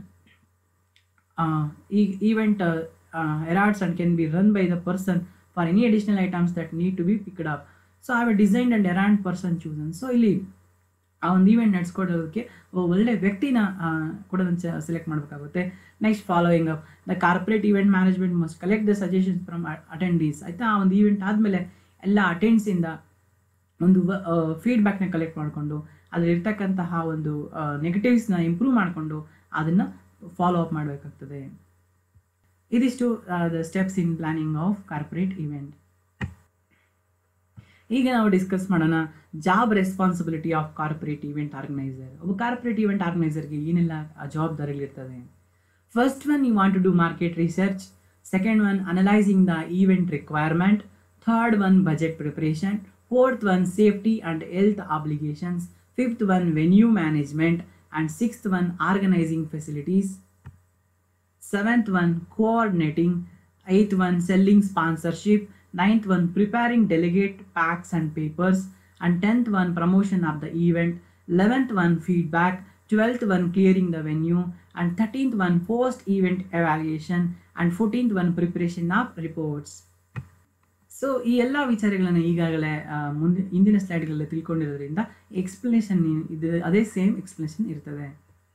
ಈ event heralds and can be run by the person for any additional items that need to be picked up. So have a designed and errand person chosen so ಇಲ್ಲಿ ಆ ಒಂದು event ನಡೆಸ್ಕೊಡೋದಕ್ಕೆ ಒಳ್ಳೆ ವ್ಯಕ್ತಿನ ಆ, ಕೂಡ select ಮಾಡಬೇಕಾಗುತ್ತೆ next following up the corporate event management must collect the suggestions from attendees ಆಯಿತಾ ಆ ಒಂದು ಈವೆಂಟ್ ಆದಮೇಲೆ ಎಲ್ಲ ಅಟೆಂಡ್ಸಿಂದ ಒಂದು ಫೀಡ್ಬ್ಯಾಕ್ನ ಕಲೆಕ್ಟ್ ಮಾಡಿಕೊಂಡು ಅದರಲ್ಲಿರ್ತಕ್ಕಂತಹ ಒಂದು ನೆಗೆಟಿವ್ಸ್ನ ಇಂಪ್ರೂವ್ ಮಾಡಿಕೊಂಡು ಅದನ್ನು ಫಾಲೋ ಅಪ್ ಮಾಡಬೇಕಾಗ್ತದೆ ಇದಿಷ್ಟು the steps in planning of corporate event ಈಗ ನಾವು ಡಿಸ್ಕಸ್ ಮಾಡೋಣ job responsibility of corporate event organiser ಒಬ್ಬ ಕಾರ್ಪೊರೇಟ್ ಈವೆಂಟ್ ಆರ್ಗನೈಸರ್ಗೆ ಏನೆಲ್ಲ ಜವಾಬ್ದಾರಿಗಳಿರ್ತದೆ first one you want to do market research second one analysing the event requirement third one budget preparation fourth one safety and health obligations fifth one venue management and sixth one organising facilities seventh one coordinating eighth one selling sponsorship ninth one preparing delegate packs and papers and tenth one promotion of the event eleventh one feedback twelfth one clearing the venue and thirteenth one post event evaluation and fourteenth one preparation of reports so ಈ ಎಲ್ಲ ವಿಚಾರಗಳನ್ನು ಈಗಾಗಲೇ ಆ, ಮುಂದೆ ಇಂದಿನ ಸ್ಲೈಡ್ಗಳಲ್ಲಿ ತಿಳ್ಕೊಂಡಿರೋದ್ರಿಂದ explanation ಇದು ಅದೇ ಸೇಮ್ ಎಕ್ಸ್ಪ್ಲನೇಷನ್ ಇರ್ತದೆ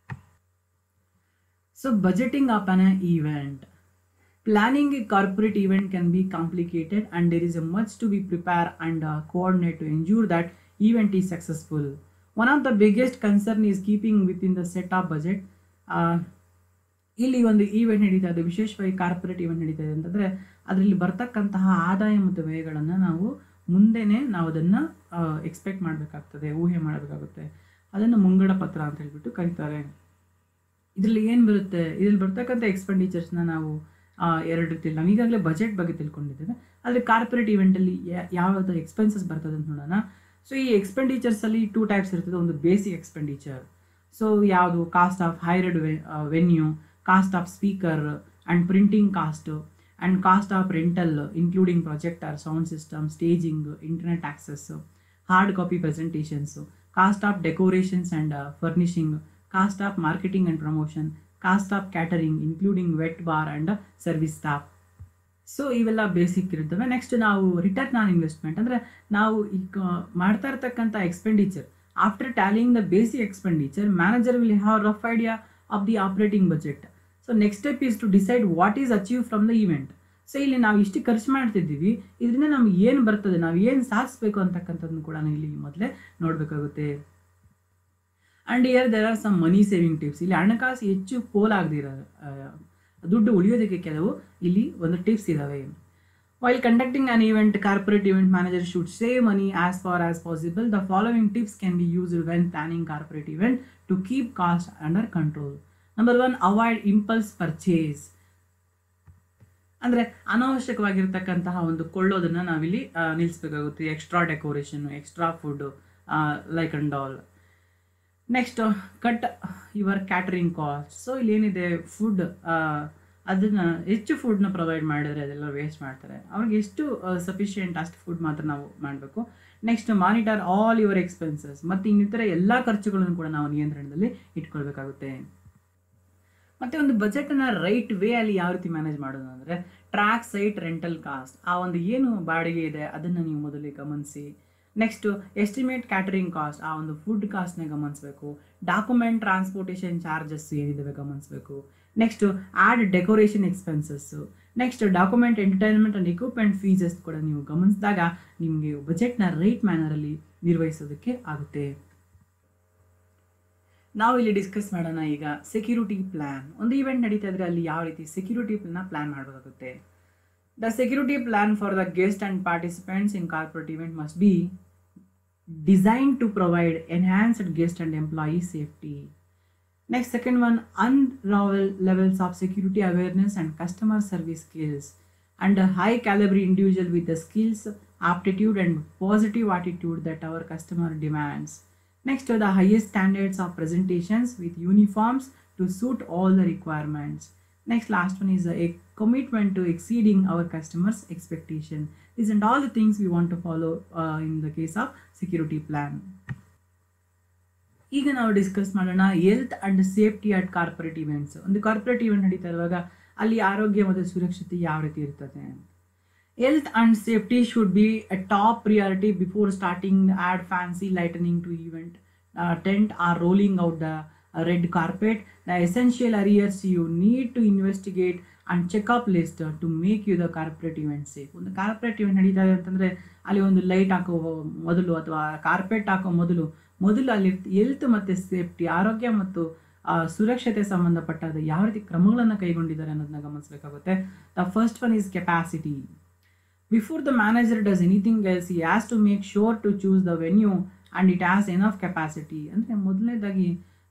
So, budgeting up an event. Planning a corporate event can be complicated, and there is a much to be prepared and uh, coordinate to ensure that event is successful. One of the biggest concern is keeping within the set up budget. Uh, ಇಲ್ಲಿ ಒಂದು event ನಡೀತಾ ಇದೆ ವಿಶೇಷವಾಗಿ corporate event ನಡೀತಾ ಇದೆ ಅಂತಂದರೆ ಅದರಲ್ಲಿ ಬರ್ತಕ್ಕಂತಹ ಆದಾಯ ಮತ್ತು ವ್ಯಯಗಳನ್ನು ನಾವು ಮುಂದೆನೇ ನಾವು ಅದನ್ನು ಎಕ್ಸ್ಪೆಕ್ಟ್ ಮಾಡಬೇಕಾಗ್ತದೆ ಊಹೆ ಮಾಡಬೇಕಾಗುತ್ತೆ ಅದನ್ನು ಮುಂಗಡ ಪತ್ರ ಅಂತ ಹೇಳ್ಬಿಟ್ಟು ಕರೀತಾರೆ ಇದರಲ್ಲಿ ಏನು ಬರುತ್ತೆ ಇದ್ರಲ್ಲಿ ಬರ್ತಕ್ಕಂಥ ಎಕ್ಸ್ಪೆಂಡಿಚರ್ಸ್ನ ನಾವು ಆ, ಎರಡು ರೀತಿಯಲ್ಲಿ ನಾವು ಈಗಾಗಲೇ ಬಜೆಟ್ ಬಗ್ಗೆ ತಿಳ್ಕೊಂಡಿದ್ದೇವೆ ಆದರೆ ಕಾರ್ಪೊರೇಟ್ ಈವೆಂಟಲ್ಲಿ ಯಾವ್ದು ಎಕ್ಸ್ಪೆನ್ಸಸ್ ಬರ್ತದೆ ಅಂತ ನೋಡೋಣ ಸೊ ಈ ಎಕ್ಸ್ಪೆಂಡಿಚರ್ಸಲ್ಲಿ ಟೂ ಟೈಪ್ಸ್ ಇರ್ತದೆ ಒಂದು ಬೇಸಿಕ್ ಎಕ್ಸ್ಪೆಂಡಿಚರ್ ಸೊ ಯಾವುದು cost of hired venue cost of speaker and printing cost and cost of rental including projector sound system staging internet access hard copy presentations cost of decorations and furnishing cost of marketing and promotion cost of catering including wet bar and service staff so ಇವೆಲ್ಲ basic ಇರ್ತವೆ next ನಾವು return on investment ಅಂದರೆ ನಾವು ಈಗ ಮಾಡ್ತಾ ಇರ್ತಕ್ಕಂಥ expenditure after tallying the basic expenditure manager will have rough idea of the operating budget so next step is to decide what is achieve from the event so ಇಲ್ಲಿ ನಾವು ಇಷ್ಟು ಖರ್ಚು ಮಾಡ್ತಿದ್ದೀವಿ ಇದರಿಂದ ನಮ್ಗೆ ಏನು ಬರ್ತದೆ ನಾವು ಏನು ಸಾಧಿಸ್ಬೇಕು ಅಂತಕ್ಕಂಥದ್ದನ್ನು ಕೂಡ ನಾವು ಇಲ್ಲಿ ಮೊದಲೇ ನೋಡಬೇಕಾಗುತ್ತೆ and here there are some money saving tips ಇಲ್ಲಿ ಹಣಕಾಸು ಹೆಚ್ಚು ಪೋಲಾಗದಿರೋ ದುಡ್ಡು ಉಳಿಯೋದಕ್ಕೆ ಕೆಲವು ಇಲ್ಲಿ ಒಂದು ಟಿಪ್ಸ್ ಇದ್ದಾವೆ while conducting an event corporate event manager should save money as far as possible the following tips can be used when planning corporate event to keep cost under control number one avoid impulse purchase ಅಂದರೆ ಅನಾವಶ್ಯಕವಾಗಿರ್ತಕ್ಕಂತಹ ಒಂದು ಕೊಳ್ಳೋದನ್ನು ನಾವಿಲ್ಲಿ ಆ, ನಿಲ್ಲಿಸ್ಬೇಕಾಗುತ್ತೆ extra decoration extra food like and all next cut your catering cost so ಇಲ್ಲಿ ಏನಿದೆ food ಅದನ್ನು ಹೆಚ್ಚು ಫುಡ್ನ ಪ್ರೊವೈಡ್ ಮಾಡಿದ್ರೆ ಅದೆಲ್ಲ ವೇಸ್ಟ್ ಮಾಡ್ತಾರೆ ಅವ್ರಿಗೆ ಎಷ್ಟು ಸಫಿಷಿಯೆಂಟ್ ಅಷ್ಟು ಫುಡ್ ಮಾತ್ರ ನಾವು ಮಾಡಬೇಕು next monitor all your expenses ಮತ್ತು ಇನ್ನಿತರ ಎಲ್ಲ ಖರ್ಚುಗಳನ್ನು ಕೂಡ ನಾವು ನಿಯಂತ್ರಣದಲ್ಲಿ ಇಟ್ಕೊಳ್ಬೇಕಾಗುತ್ತೆ ಮತ್ತೆ ಒಂದು ಬಜೆಟನ್ನು ರೈಟ್ ವೇ ಅಲ್ಲಿ ಯಾವ ರೀತಿ ಮ್ಯಾನೇಜ್ ಮಾಡೋದು ಅಂದರೆ ಟ್ರ್ಯಾಕ್ ಸೈಟ್ ರೆಂಟಲ್ ಕಾಸ್ಟ್ ಆ ಒಂದು ಏನು ಬಾಡಿಗೆ ಇದೆ ಅದನ್ನು ನೀವು ಮೊದಲೇ ಗಮನಿಸಿ ನೆಕ್ಸ್ಟು ಎಸ್ಟಿಮೇಟ್ ಕ್ಯಾಟರಿಂಗ್ ಕಾಸ್ಟ್ ಆ ಒಂದು ಫುಡ್ ಕಾಸ್ಟ್ನ ಗಮನಿಸಬೇಕು ಡಾಕ್ಯುಮೆಂಟ್ ಟ್ರಾನ್ಸ್ಪೋರ್ಟೇಷನ್ ಚಾರ್ಜಸ್ ಏನಿದ್ದಾವೆ ಗಮನಿಸಬೇಕು next add decoration expenses next document entertainment and equipment fees ಕೂಡ ನೀವು ಗಮನಿಸಿದಾಗ ನಿಮಗೆ ಬಜೆಟ್ನ ರೈಟ್ ಮ್ಯಾನರಲ್ಲಿ ನಿರ್ವಹಿಸೋದಕ್ಕೆ ಆಗುತ್ತೆ ನಾವು ಇಲ್ಲಿ ಡಿಸ್ಕಸ್ ಮಾಡೋಣ ಈಗ ಸೆಕ್ಯೂರಿಟಿ ಪ್ಲ್ಯಾನ್ ಒಂದು ಇವೆಂಟ್ ನಡೀತಾ ಇದ್ರೆ ಅಲ್ಲಿ ಯಾವ ರೀತಿ ಸೆಕ್ಯೂರಿಟಿ ಪ್ಲಾನ್ ಪ್ಲ್ಯಾನ್ ಮಾಡಬೇಕಾಗುತ್ತೆ the security plan for the guest and participants in corporate event must be design to provide enhanced guest and employee safety next second one unravel levels of security awareness and customer service skills and a high caliber individual with the skills aptitude and positive attitude that our customer demands next are the highest standards of presentations with uniforms to suit all the requirements next last one is a commitment to exceeding our customers expectation these and all the things we want to follow uh, in the case of security plan ಈಗ ನಾವು discuss ಮಾಡೋಣ health and safety at corporate events ಒಂದು corporate event ನಡೀತಾ ಇರುವಾಗ ಅಲ್ಲಿ ಆರೋಗ್ಯ ಮತ್ತು ಸುರಕ್ಷತೆ ಯಾವ ರೀತಿ ಇರ್ತದೆ health and safety should be a top priority before starting add fancy lightning to event tent are rolling out the uh, red carpet the essential areas you need to investigate and check up list to make you the corporate event safe ಒಂದು corporate event ನಡೀತಾ ಇದೆ ಅಂತಂದರೆ ಅಲ್ಲಿ ಒಂದು light ಹಾಕೋ ಮೊದಲು ಅಥವಾ carpet ಹಾಕೋ ಮೊದಲು ಮೊದಲು ಅಲ್ಲಿ ಹೆಲ್ತ್ ಮತ್ತು ಸೇಫ್ಟಿ ಆರೋಗ್ಯ ಮತ್ತು ಆ, ಸುರಕ್ಷತೆ ಸಂಬಂಧಪಟ್ಟಾದ ಯಾವ ರೀತಿ ಕ್ರಮಗಳನ್ನು ಕೈಗೊಂಡಿದ್ದಾರೆ ಅನ್ನೋದನ್ನ ಗಮನಿಸಬೇಕಾಗುತ್ತೆ the first one is capacity before the manager does anything else ಈ has to make sure to choose the venue and it has enough capacity ಅಂದರೆ ಮೊದಲನೇದಾಗಿ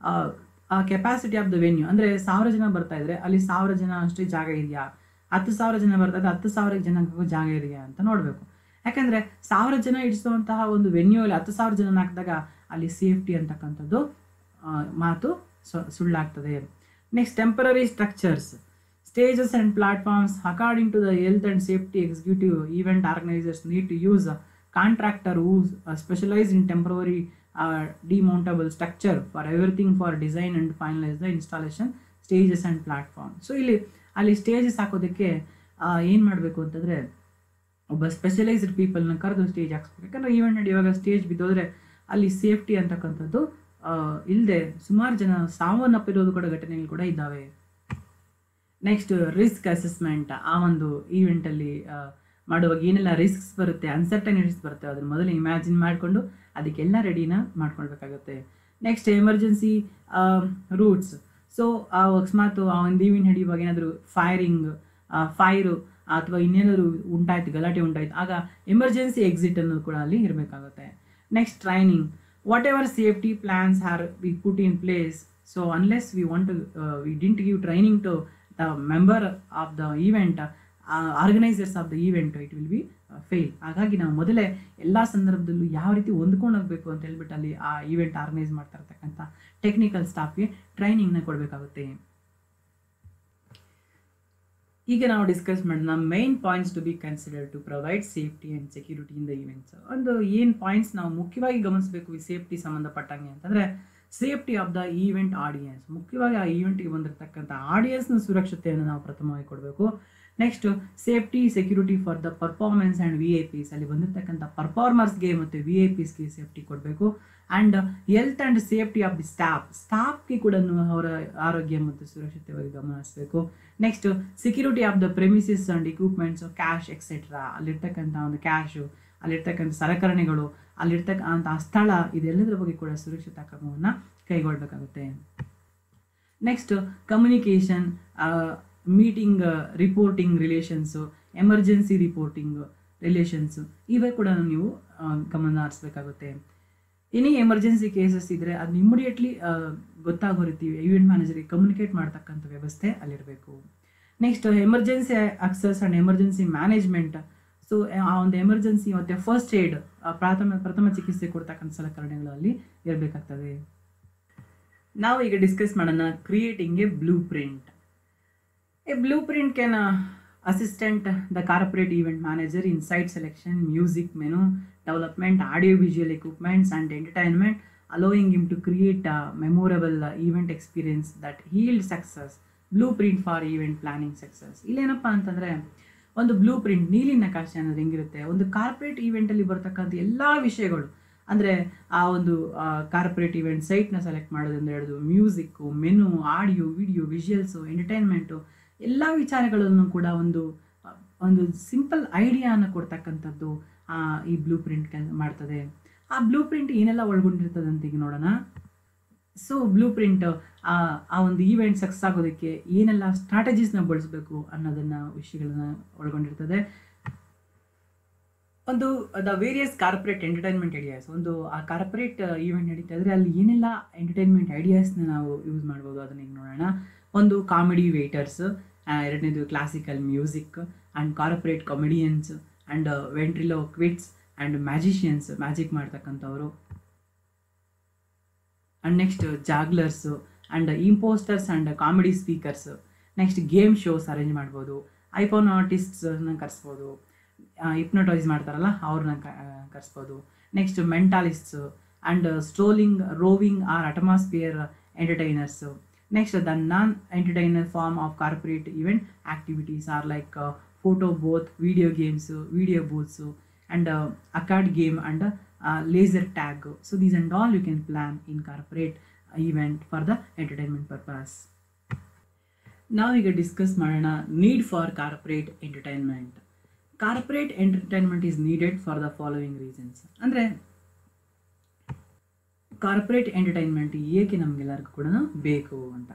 ಆ ಕೆಪಾಸಿಟಿ ಆಫ್ ದ ವೆನ್ಯೂ ಅಂದರೆ ಸಾವಿರ ಜನ ಬರ್ತಾ ಇದ್ರೆ ಅಲ್ಲಿ ಸಾವಿರ ಜನ ಅಷ್ಟೇ ಜಾಗ ಇದೆಯಾ ಹತ್ತು ಸಾವಿರ ಜನ ಬರ್ತಾ ಇದ್ರೆ ಹತ್ತು ಸಾವಿರ ಜನಕ್ಕೂ ಜಾಗ ಇದೆಯಾ ಅಂತ ನೋಡಬೇಕು ಯಾಕಂದರೆ ಸಾವಿರ ಜನ ಇಡಿಸುವಂತಹ ಒಂದು ವೆನ್ಯೂ ಅಲ್ಲಿ ಹತ್ತು ಸಾವಿರ ಜನ ಹಾಕಿದಾಗ ಅಲ್ಲಿ ಸೇಫ್ಟಿ ಅಂತಕ್ಕಂಥದ್ದು ಆ, ಮಾತು ಸು- ಸುಳ್ಳಾಗ್ತದೆ next temporary structures stages and platforms according to the health and safety executive event organisers need to use contractor whose specialise in temporary demountable structure for everything for design and finalise the installation stages and platform so ಇಲ್ಲಿ ಅಲ್ಲಿ stages ಹಾಕೋದಕ್ಕೆ ಏನು ಮಾಡಬೇಕು ಅಂತಂದರೆ ಒಬ್ಬ specialised ಪೀಪಲ್ನ ಕರೆದು stage ಹಾಕ್ಸ್ಬೇಕು ಯಾಕಂದರೆ event ನಡೆಯುವಾಗ ಸ್ಟೇಜ್ ಬಿದ್ದೋದ್ರೆ ಅಲ್ಲಿ ಸೇಫ್ಟಿ ಅಂತಕ್ಕಂಥದ್ದು ಇಲ್ಲದೆ ಸುಮಾರು ಜನ ಸಾವನ್ನಪ್ಪಿರೋದು ಕೂಡ ಘಟನೆಗಳು ಕೂಡ ಇದ್ದಾವೆ ನೆಕ್ಸ್ಟ್ ರಿಸ್ಕ್ ಅಸೆಸ್ಮೆಂಟ್ ಆ ಒಂದು ಈವೆಂಟಲ್ಲಿ ಮಾಡುವಾಗ ಏನೆಲ್ಲ ರಿಸ್ಕ್ಸ್ ಬರುತ್ತೆ ಅನ್ಸರ್ಟನಿಟೀಸ್ ಬರುತ್ತೆ ಅದನ್ನು ಮೊದಲು ಇಮ್ಯಾಜಿನ್ ಮಾಡಿಕೊಂಡು ಅದಕ್ಕೆಲ್ಲ ರೆಡಿನ ಮಾಡ್ಕೊಳ್ಬೇಕಾಗುತ್ತೆ ನೆಕ್ಸ್ಟ್ ಎಮರ್ಜೆನ್ಸಿ ರೂಟ್ಸ್ ಸೊ ಆ ಅಕಸ್ಮಾತ್ ಆ ಒಂದು ಈವೆಂಟ್ ನಡೆಯುವಾಗ ಏನಾದರೂ ಫೈರಿಂಗ್ ಫೈರು ಅಥವಾ ಇನ್ನೇನಾದರೂ ಉಂಟಾಯ್ತು ಗಲಾಟೆ ಉಂಟಾಯ್ತು ಆಗ ಎಮರ್ಜೆನ್ಸಿ ಎಕ್ಸಿಟ್ ಅನ್ನೋದು ಕೂಡ ಅಲ್ಲಿ ಇರಬೇಕಾಗುತ್ತೆ next training whatever safety plans are we put in place so unless we want we didn't give training to the member of the event organisers of the event it will be fail ಹಾಗಾಗಿ ನಾವು ಮೊದಲೇ ಎಲ್ಲ ಸಂದರ್ಭದಲ್ಲೂ ಯಾವ ರೀತಿ ಹೊಂದ್ಕೊಂಡು ಹೋಗ್ಬೇಕು ಅಂತ ಹೇಳ್ಬಿಟ್ಟು ಅಲ್ಲಿ ಆ ಈವೆಂಟ್ ಆರ್ಗನೈಸ್ ಮಾಡ್ತಾ ಇರ್ತಕ್ಕಂಥ ಟೆಕ್ನಿಕಲ್ ಸ್ಟಾಫ್ಗೆ ಟ್ರೈನಿಂಗ್ನ ಕೊಡಬೇಕಾಗುತ್ತೆ ಈಗ ನಾವು ಡಿಸ್ಕಸ್ ಮಾಡೋಣ main points to be consider to provide safety and security in the events ಒಂದು ಏನು ಪಾಯಿಂಟ್ಸ್ ನಾವು ಮುಖ್ಯವಾಗಿ ಗಮನಿಸಬೇಕು ಈ ಸೇಫ್ಟಿ ಸಂಬಂಧಪಟ್ಟಂಗೆ ಅಂತಂದರೆ safety of the event audience ಮುಖ್ಯವಾಗಿ ಆ ಈವೆಂಟ್ಗೆ ಬಂದಿರತಕ್ಕಂಥ ಆಡಿಯನ್ಸ್ನ ಸುರಕ್ಷತೆಯನ್ನು ನಾವು ಪ್ರಥಮವಾಗಿ ಕೊಡಬೇಕು next safety security for the performance and V I Ps ಅಲ್ಲಿ ಬಂದಿರತಕ್ಕಂಥ ಪರ್ಫಾರ್ಮರ್ಸ್ಗೆ ಮತ್ತು ವಿ ಐ ಪಿಸ್ಗೆ ಸೇಫ್ಟಿ ಕೊಡಬೇಕು and health and safety of the staff ಸ್ಟಾಫ್ಗೆ ಕೂಡ ಅವರ ಆರೋಗ್ಯ ಮತ್ತು ಸುರಕ್ಷತೆ ಬಗ್ಗೆ ಗಮನ ಹರಿಸಬೇಕು next security of the premises and equipments cash etcetera ಅಲ್ಲಿರ್ತಕ್ಕಂಥ ಒಂದು ಕ್ಯಾಶು ಅಲ್ಲಿರ್ತಕ್ಕಂಥ ಸಲಕರಣೆಗಳು ಅಲ್ಲಿರ್ತಕ್ಕಂಥ ಸ್ಥಳ ಇದೆಲ್ಲದರ ಬಗ್ಗೆ ಕೂಡ ಸುರಕ್ಷತಾ ಕ್ರಮವನ್ನು ಕೈಗೊಳ್ಳಬೇಕಾಗುತ್ತೆ next communication meeting reporting relations emergency reporting relations ಇವೇ ಕೂಡ ನೀವು ಆ, ಗಮನ ಹರಿಸ್ಬೇಕಾಗುತ್ತೆ ಎನಿ ಎಮರ್ಜೆನ್ಸಿ ಕೇಸಸ್ ಇದ್ದರೆ ಅದನ್ನ ಇಮಿಡಿಯೇಟ್ಲಿ ಗೊತ್ತಾಗೋ ರೀತಿ ಈವೆಂಟ್ ಮ್ಯಾನೇಜರ್ಗೆ ಕಮ್ಯುನಿಕೇಟ್ ಮಾಡ್ತಕ್ಕಂಥ ವ್ಯವಸ್ಥೆ ಅಲ್ಲಿರಬೇಕು next emergency access and emergency management so ಆ ಒಂದು ಎಮರ್ಜೆನ್ಸಿ ಮತ್ತು ಫಸ್ಟ್ ಏಡ್ ಪ್ರಾಥಮಿಕ ಪ್ರಥಮ ಚಿಕಿತ್ಸೆ ಕೊಡ್ತಕ್ಕಂಥ ಸಲಕರಣೆಗಳು ಅಲ್ಲಿ ಇರಬೇಕಾಗ್ತದೆ ನಾವು ಈಗ ಡಿಸ್ಕಸ್ ಮಾಡೋಣ creating a blueprint A blueprint can uh, assistant the corporate event manager in site selection, music menu, development, audio-visual equipments, and entertainment, allowing him to create a memorable uh, event experience that yield success. Blueprint for event planning success. ಇಲ್ಲೇನಪ್ಪ ಅಂತಂದರೆ ಒಂದು blue print ನೀಲಿ ನಕಾಶೆ ಅನ್ನೋದು ಹೆಂಗಿರುತ್ತೆ ಒಂದು corporate ಈವೆಂಟಲ್ಲಿ ಬರ್ತಕ್ಕಂಥ ಎಲ್ಲ ವಿಷಯಗಳು ಅಂದರೆ ಆ ಒಂದು ಕಾರ್ಪೊರೇಟ್ ಇವೆಂಟ್ ಸೈಟ್ನ ಸೆಲೆಕ್ಟ್ ಮಾಡೋದ್ರಿಂದ ಹಿಡಿದು music menu audio video visuals entertainment ಎಲ್ಲ ವಿಚಾರಗಳನ್ನು ಕೂಡ ಒಂದು ಆ, ಒಂದು ಸಿಂಪಲ್ ಐಡಿಯಾನ ಕೊಡ್ತಕ್ಕಂಥದ್ದು ಆ, ಈ ಬ್ಲೂ ಪ್ರಿಂಟ್ ಮಾಡ್ತದೆ ಆ ಬ್ಲೂ ಪ್ರಿಂಟ್ ಏನೆಲ್ಲ ಒಳಗೊಂಡಿರ್ತದೆ ಅಂತ ಈಗ ನೋಡೋಣ ಸೊ ಬ್ಲೂ ಪ್ರಿಂಟ್ ಆ ಒಂದು ಈವೆಂಟ್ ಸಕ್ಸಸ್ ಆಗೋದಕ್ಕೆ ಏನೆಲ್ಲ ಸ್ಟ್ರಾಟಜೀಸ್ನ ಬಳಸಬೇಕು ಅನ್ನೋದನ್ನ ವಿಷಯಗಳನ್ನ ಒಳಗೊಂಡಿರ್ತದೆ ಒಂದು the various corporate entertainment ideas ಒಂದು ಆ ಕಾರ್ಪೊರೇಟ್ ಈವೆಂಟ್ ನಡೀತಾ ಇದ್ರೆ ಅಲ್ಲಿ ಏನೆಲ್ಲ ಎಂಟರ್ಟೈನ್ಮೆಂಟ್ ಐಡಿಯಾಸ್ನ ನಾವು ಯೂಸ್ ಮಾಡ್ಬೋದು ಅದನ್ನ ಈಗ ನೋಡೋಣ ಒಂದು ಕಾಮಿಡಿ ವೇಟರ್ಸ್ ಎರಡನೇದು classical music and corporate comedians and ventriloquists and magicians magic ಮಾಡ್ತಕ್ಕಂಥವ್ರು and next jugglers and impostors and comedy speakers next game shows arrange ಮಾಡ್ಬೋದು ಐಫೋನ್ ಆರ್ಟಿಸ್ಟ್ನ ಕರೆಸ್ಬೋದು ಹಿಪ್ನೋಟೈಸ್ ಮಾಡ್ತಾರಲ್ಲ ಅವ್ರನ್ನ ಕರೆಸ್ಬೋದು next mentalists and strolling roving or atmosphere entertainers next the non entertainer form of corporate event activities are like photo booth video games video booths and ಅಕಾರ್ಡ್ game and laser tag so these and all you can plan in corporate event for the entertainment purpose ನಾವೀಗ discuss ಮಾಡೋಣ need for corporate entertainment corporate entertainment is needed for the following reasons ಅಂದರೆ corporate entertainment ಏಕೆ ನಮಗೆಲ್ಲರಿಗೂ ಕೂಡ ಬೇಕು ಅಂತ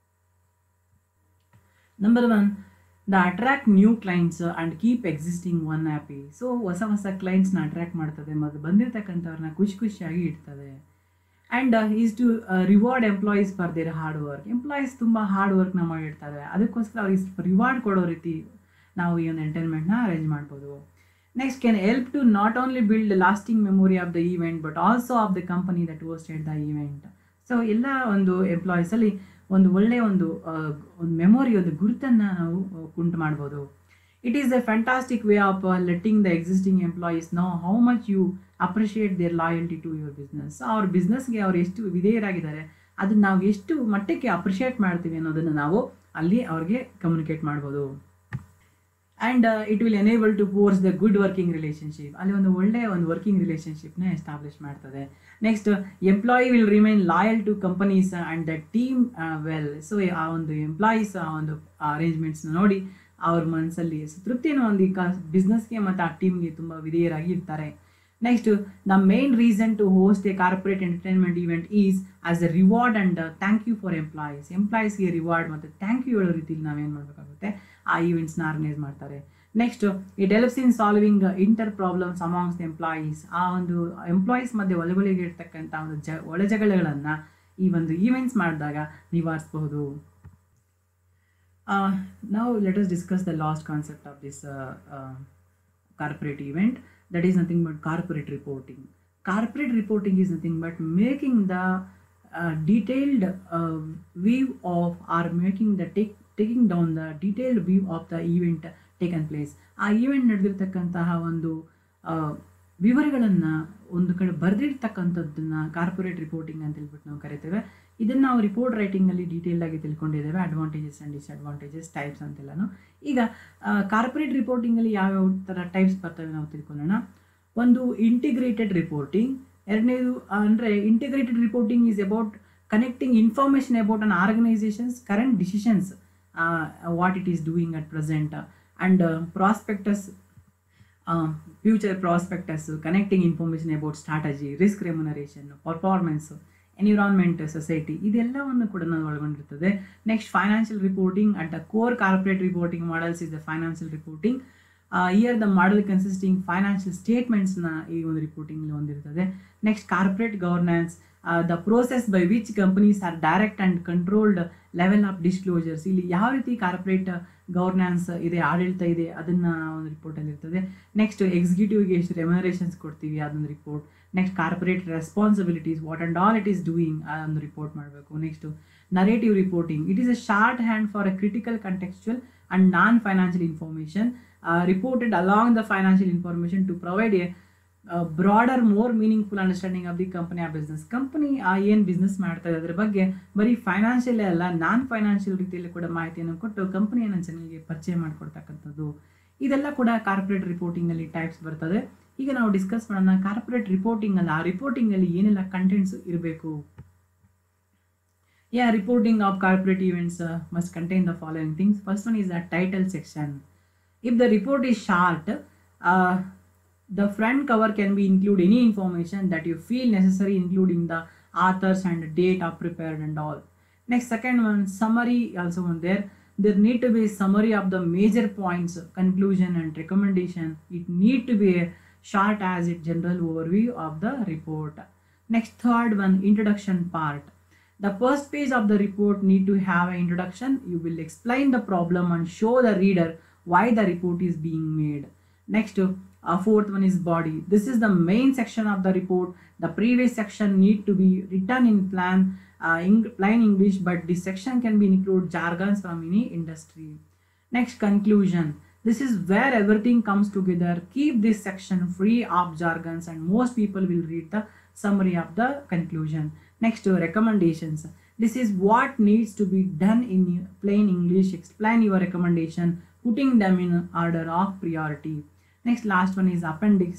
number one the attract new clients and keep existing one happy so ಹೊಸ ಹೊಸ ಕ್ಲೈಂಟ್ಸ್ನ ಅಟ್ರಾಕ್ಟ್ ಮಾಡ್ತದೆ ಮತ್ತು ಬಂದಿರತಕ್ಕಂಥವ್ರನ್ನ ಖುಷಿ ಖುಷಿಯಾಗಿ ಇಡ್ತದೆ and is to reward employees for their hard work employees ತುಂಬ ಹಾರ್ಡ್ ವರ್ಕ್ನ ಮಾಡಿರ್ತಾರೆ ಅದಕ್ಕೋಸ್ಕರ ಅವ್ರಿಗೆ ರಿವಾರ್ಡ್ ಕೊಡೋ ರೀತಿ ನಾವು ಈ ಒಂದು ಎಂಟರ್ಟೈನ್ಮೆಂಟ್ನ ಅರೇಂಜ್ ಮಾಡ್ಬೋದು next can help to not only build lasting memory of the event but also of the company that hosted the event so ಎಲ್ಲ ಒಂದು ಎಂಪ್ಲಾಯೀಸಲ್ಲಿ ಒಂದು ಒಳ್ಳೆಯ ಒಂದು ಒಂದು ಮೆಮೊರಿ ಒಂದು ಗುರುತನ್ನು ನಾವು ಉಂಟು ಮಾಡ್ಬೋದು it is a fantastic way of letting the existing employees know how much you appreciate their loyalty to your business ಅವ್ರ ಬಿಸ್ನೆಸ್ಗೆ ಅವ್ರು ಎಷ್ಟು ವಿಧೇಯರಾಗಿದ್ದಾರೆ ಅದನ್ನು ನಾವು ಎಷ್ಟು ಮಟ್ಟಕ್ಕೆ ಅಪ್ರಿಷಿಯೇಟ್ ಮಾಡ್ತೀವಿ ಅನ್ನೋದನ್ನು ನಾವು ಅಲ್ಲಿ ಅವ್ರಿಗೆ ಕಮ್ಯುನಿಕೇಟ್ ಮಾಡ್ಬೋದು and it will enable to force the good working relationship ಅಲ್ಲಿ ಒಂದು ಒಳ್ಳೆಯ ಒಂದು ವರ್ಕಿಂಗ್ ರಿಲೇಷನ್ಶಿಪ್ನ ಎಸ್ಟಾಬ್ಲಿಷ್ ಮಾಡ್ತದೆ next employee will remain loyal to companies and the team well so ಆ ಒಂದು ಎಂಪ್ಲಾಯೀಸ್ ಆ ಒಂದು ಅರೇಂಜ್ಮೆಂಟ್ಸ್ನ ನೋಡಿ ಅವ್ರ ಮನಸ್ಸಲ್ಲಿ ತೃಪ್ತಿಯನ್ನು ಒಂದು ಕ ಬಿಸ್ನೆಸ್ಗೆ ಮತ್ತು ಆ ಟೀಮ್ಗೆ ತುಂಬ ವಿಧೇಯರಾಗಿ ಇರ್ತಾರೆ next the main reason to host a corporate entertainment event is as a reward and thank you for employees ಎಂಪ್ಲಾಯೀಸ್ಗೆ ರಿವಾರ್ಡ್ ಮತ್ತು ಥ್ಯಾಂಕ್ ಯು ಹೇಳೋ ರೀತಿಲಿ ನಾವೇನು ಮಾಡಬೇಕಾಗುತ್ತೆ ಆ ಈವೆಂಟ್ಸ್ನ ಆರ್ಗನೈಸ್ ಮಾಡ್ತಾರೆ next it helps in solving inter problems amongst the employees ಆ ಒಂದು ಎಂಪ್ಲಾಯೀಸ್ ಮಧ್ಯೆ ಒಳಗೊಳಗೆ ಇರ್ತಕ್ಕಂಥ ಒಂದು ಜ ಒಳಜಗಳಗಳನ್ನು ಈ ಒಂದು ಈವೆಂಟ್ಸ್ ಮಾಡಿದಾಗ ನಿವಾರಿಸಬಹುದು ನಾವು let us discuss the last concept of this corporate event that is nothing but corporate reporting. Corporate reporting is nothing but making the uh, detailed uh, view of or making the take, taking down the detailed view of the event taken place. ಆ event ನಡೆದಿರ್ತಕ್ಕಂತಹ ಒಂದು ವಿವರಗಳನ್ನು ಒಂದು ಕಡೆ ಬರೆದಿರ್ತಕ್ಕಂಥದ್ದನ್ನು corporate reporting ಅಂತ ಹೇಳ್ಬಿಟ್ಟು ನಾವು ಕರಿತೇವೆ ಇದನ್ನು ನಾವು ರಿಪೋರ್ಟ್ ರೈಟಿಂಗಲ್ಲಿ ಡೀಟೇಲ್ ಆಗಿ ತಿಳ್ಕೊಂಡಿದ್ದೇವೆ ಅಡ್ವಾಂಟೇಜಸ್ ಆ್ಯಂಡ್ ಡಿಸ್ಅಡ್ವಾಂಟೇಜಸ್ ಟೈಪ್ಸ್ ಅಂತೆಲ್ಲನು ಈಗ ಕಾರ್ಪೊರೇಟ್ ರಿಪೋರ್ಟಿಂಗಲ್ಲಿ ಯಾವ್ಯಾವ ಥರ ಟೈಪ್ಸ್ ಬರ್ತವೆ ನಾವು ತಿಳ್ಕೊಳ್ಳೋಣ ಒಂದು ಇಂಟಿಗ್ರೇಟೆಡ್ ರಿಪೋರ್ಟಿಂಗ್ ಎರಡನೇದು ಅಂದರೆ integrated reporting is about connecting information about an organisations current decisions what it is doing at present and prospectus future prospectus connecting information about strategy risk remuneration performance environment society ಇದೆಲ್ಲವನ್ನು ಕೂಡ ನಾವು ಒಳಗೊಂಡಿರ್ತದೆ next financial reporting at the core corporate reporting models is the financial reporting year the model consisting financial ಸ್ಟೇಟ್ಮೆಂಟ್ಸ್ನ ಈ ಒಂದು reporting ಹೊಂದಿರ್ತದೆ next corporate governance the process by which companies R direct and controlled level of disclosures ಇಲ್ಲಿ ಯಾವ ರೀತಿ corporate governance ಇದೆ ಆಡಳಿತ ಇದೆ ಅದನ್ನು ಒಂದು ರಿಪೋರ್ಟಲ್ಲಿ ಇರ್ತದೆ ನೆಕ್ಸ್ಟ್ ಎಕ್ಸಿಕ್ಯೂಟಿವ್ಗೆ ಎಷ್ಟು ರೆಮ್ಯುನರೇಷನ್ಸ್ ಕೊಡ್ತೀವಿ ಅದೊಂದು report next corporate responsibilities what and all it is doing ಒಂದು ರಿಪೋರ್ಟ್ ಮಾಡಬೇಕು next narrative reporting it is a shorthand for a critical contextual and non financial information reported along the financial information to provide a broader more meaningful understanding of the company ಆ business company ಆ ಏನು business ಮಾಡ್ತಾ ಇದೆ ಅದ್ರ ಬಗ್ಗೆ ಬರೀ financial ಅಲ್ಲ ನಾನ್ financial ರೀತಿಯಲ್ಲಿ ಕೂಡ ಮಾಹಿತಿಯನ್ನು ಕೊಟ್ಟು ಕಂಪನಿಯನ್ನು ಜನರಿಗೆ ಪರಿಚಯ ಮಾಡಿಕೊಡ್ತಕ್ಕಂಥದ್ದು ಇದೆಲ್ಲ ಕೂಡ ಕಾರ್ಪೊರೇಟ್ ರಿಪೋರ್ಟಿಂಗಲ್ಲಿ ಟೈಪ್ಸ್ ಬರ್ತದೆ ಈಗ ನಾವು ಡಿಸ್ಕಸ್ ಮಾಡೋಣ ಕಾರ್ಪೊರೇಟ್ ರಿಪೋರ್ಟಿಂಗ್ ಅಲ್ಲ ಆ ರಿಪೋರ್ಟಿಂಗಲ್ಲಿ ಏನೆಲ್ಲ ಕಂಟೆಂಟ್ಸ್ ಇರಬೇಕು Yeah, reporting of corporate events uh, must contain the following things. First one is the title section. If the report is short, uh, the front cover can be include any information that you feel necessary, including the authors and date of prepared and all. Next, second one, summary also on there. There need to be a summary of the major points, conclusion and recommendation. It need to be a short as it general overview of the report. Next, third one, introduction part. The first page of the report need to have an introduction. You will explain the problem and show the reader why the report is being made. Next, uh, fourth one is body. This is the main section of the report. The previous section need to be written in plan, uh, in plain English, but this section can be include jargons from any industry. Next, conclusion. This is where everything comes together. Keep this section free of jargons, and most people will read the summary of the conclusion. Next, uh, recommendations. This is what needs to be done in plain English. Explain your recommendation, putting them in order of priority. Next, last one is appendix.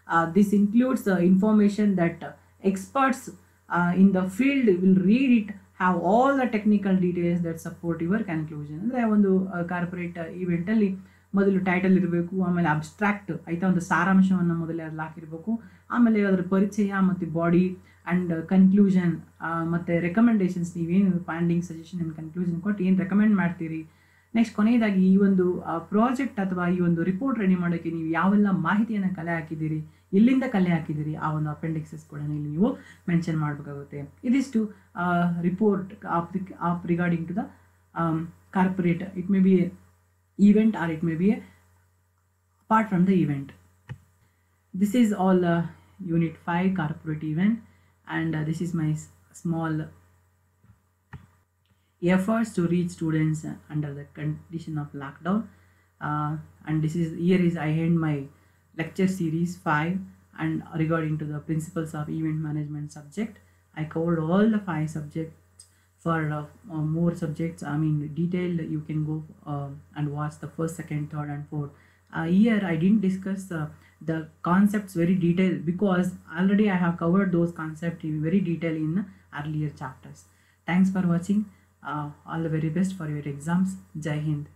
this includes the information that uh, experts uh, in the field will read it have all the technical details that support your conclusion ಅಂದರೆ ಒಂದು corporate ಇವೆಂಟಲ್ಲಿ ಮೊದಲು title ಇರಬೇಕು ಆಮೇಲೆ abstract ಆಯ್ತಾ ಒಂದು ಸಾರಾಂಶವನ್ನು ಮೊದಲೇ ಅದ್ರಲ್ಲಿ ಹಾಕಿರ್ಬೇಕು ಆಮೇಲೆ ಅದರ ಪರಿಚಯ ಮತ್ತು ಬಾಡಿ ಆ್ಯಂಡ್ ಕನ್ಕ್ಲೂಷನ್ ಮತ್ತು ರೆಕಮೆಂಡೇಶನ್ಸ್ ನೀವೇನು ಫೈಂಡಿಂಗ್ ಸಜೆಷನ್ ಆ್ಯಂಡ್ ಕನ್ಕ್ಲೂಷನ್ ಕೊಟ್ಟು ಏನು ರೆಕಮೆಂಡ್ ಮಾಡ್ತೀರಿ ನೆಕ್ಸ್ಟ್ ಕೊನೆಯದಾಗಿ ಈ ಒಂದು ಪ್ರಾಜೆಕ್ಟ್ ಅಥವಾ ಈ ಒಂದು ರಿಪೋರ್ಟ್ ರೆಡಿ ಮಾಡೋಕ್ಕೆ ನೀವು ಯಾವೆಲ್ಲ ಮಾಹಿತಿಯನ್ನು ಕಲೆ ಹಾಕಿದ್ದೀರಿ ಎಲ್ಲಿಂದ ಕಲೆ ಹಾಕಿದ್ದೀರಿ ಆ ಒಂದು ಅಪೆಂಡಿಕ್ಸಸ್ ಕೂಡ ಇಲ್ಲಿ ನೀವು ಮೆನ್ಷನ್ ಮಾಡಬೇಕಾಗುತ್ತೆ ಇದಿಷ್ಟು report of of regarding to the corporate it may be event or it may be a, apart from the event this is all uh, unit 5 corporate event and uh, this is my s- small efforts to reach students uh, under the condition of lockdown uh, and this is here is i end my lecture series 5 and regarding to the principles of event management subject i covered all the five subjects for uh, uh, more subjects i mean detailed you can go uh, and watch the first second third and fourth uh, here i didn't discuss uh, the concepts very detailed because already i have covered those concepts in very detail in earlier chapters thanks for watching uh, all the very best for your exams jai hind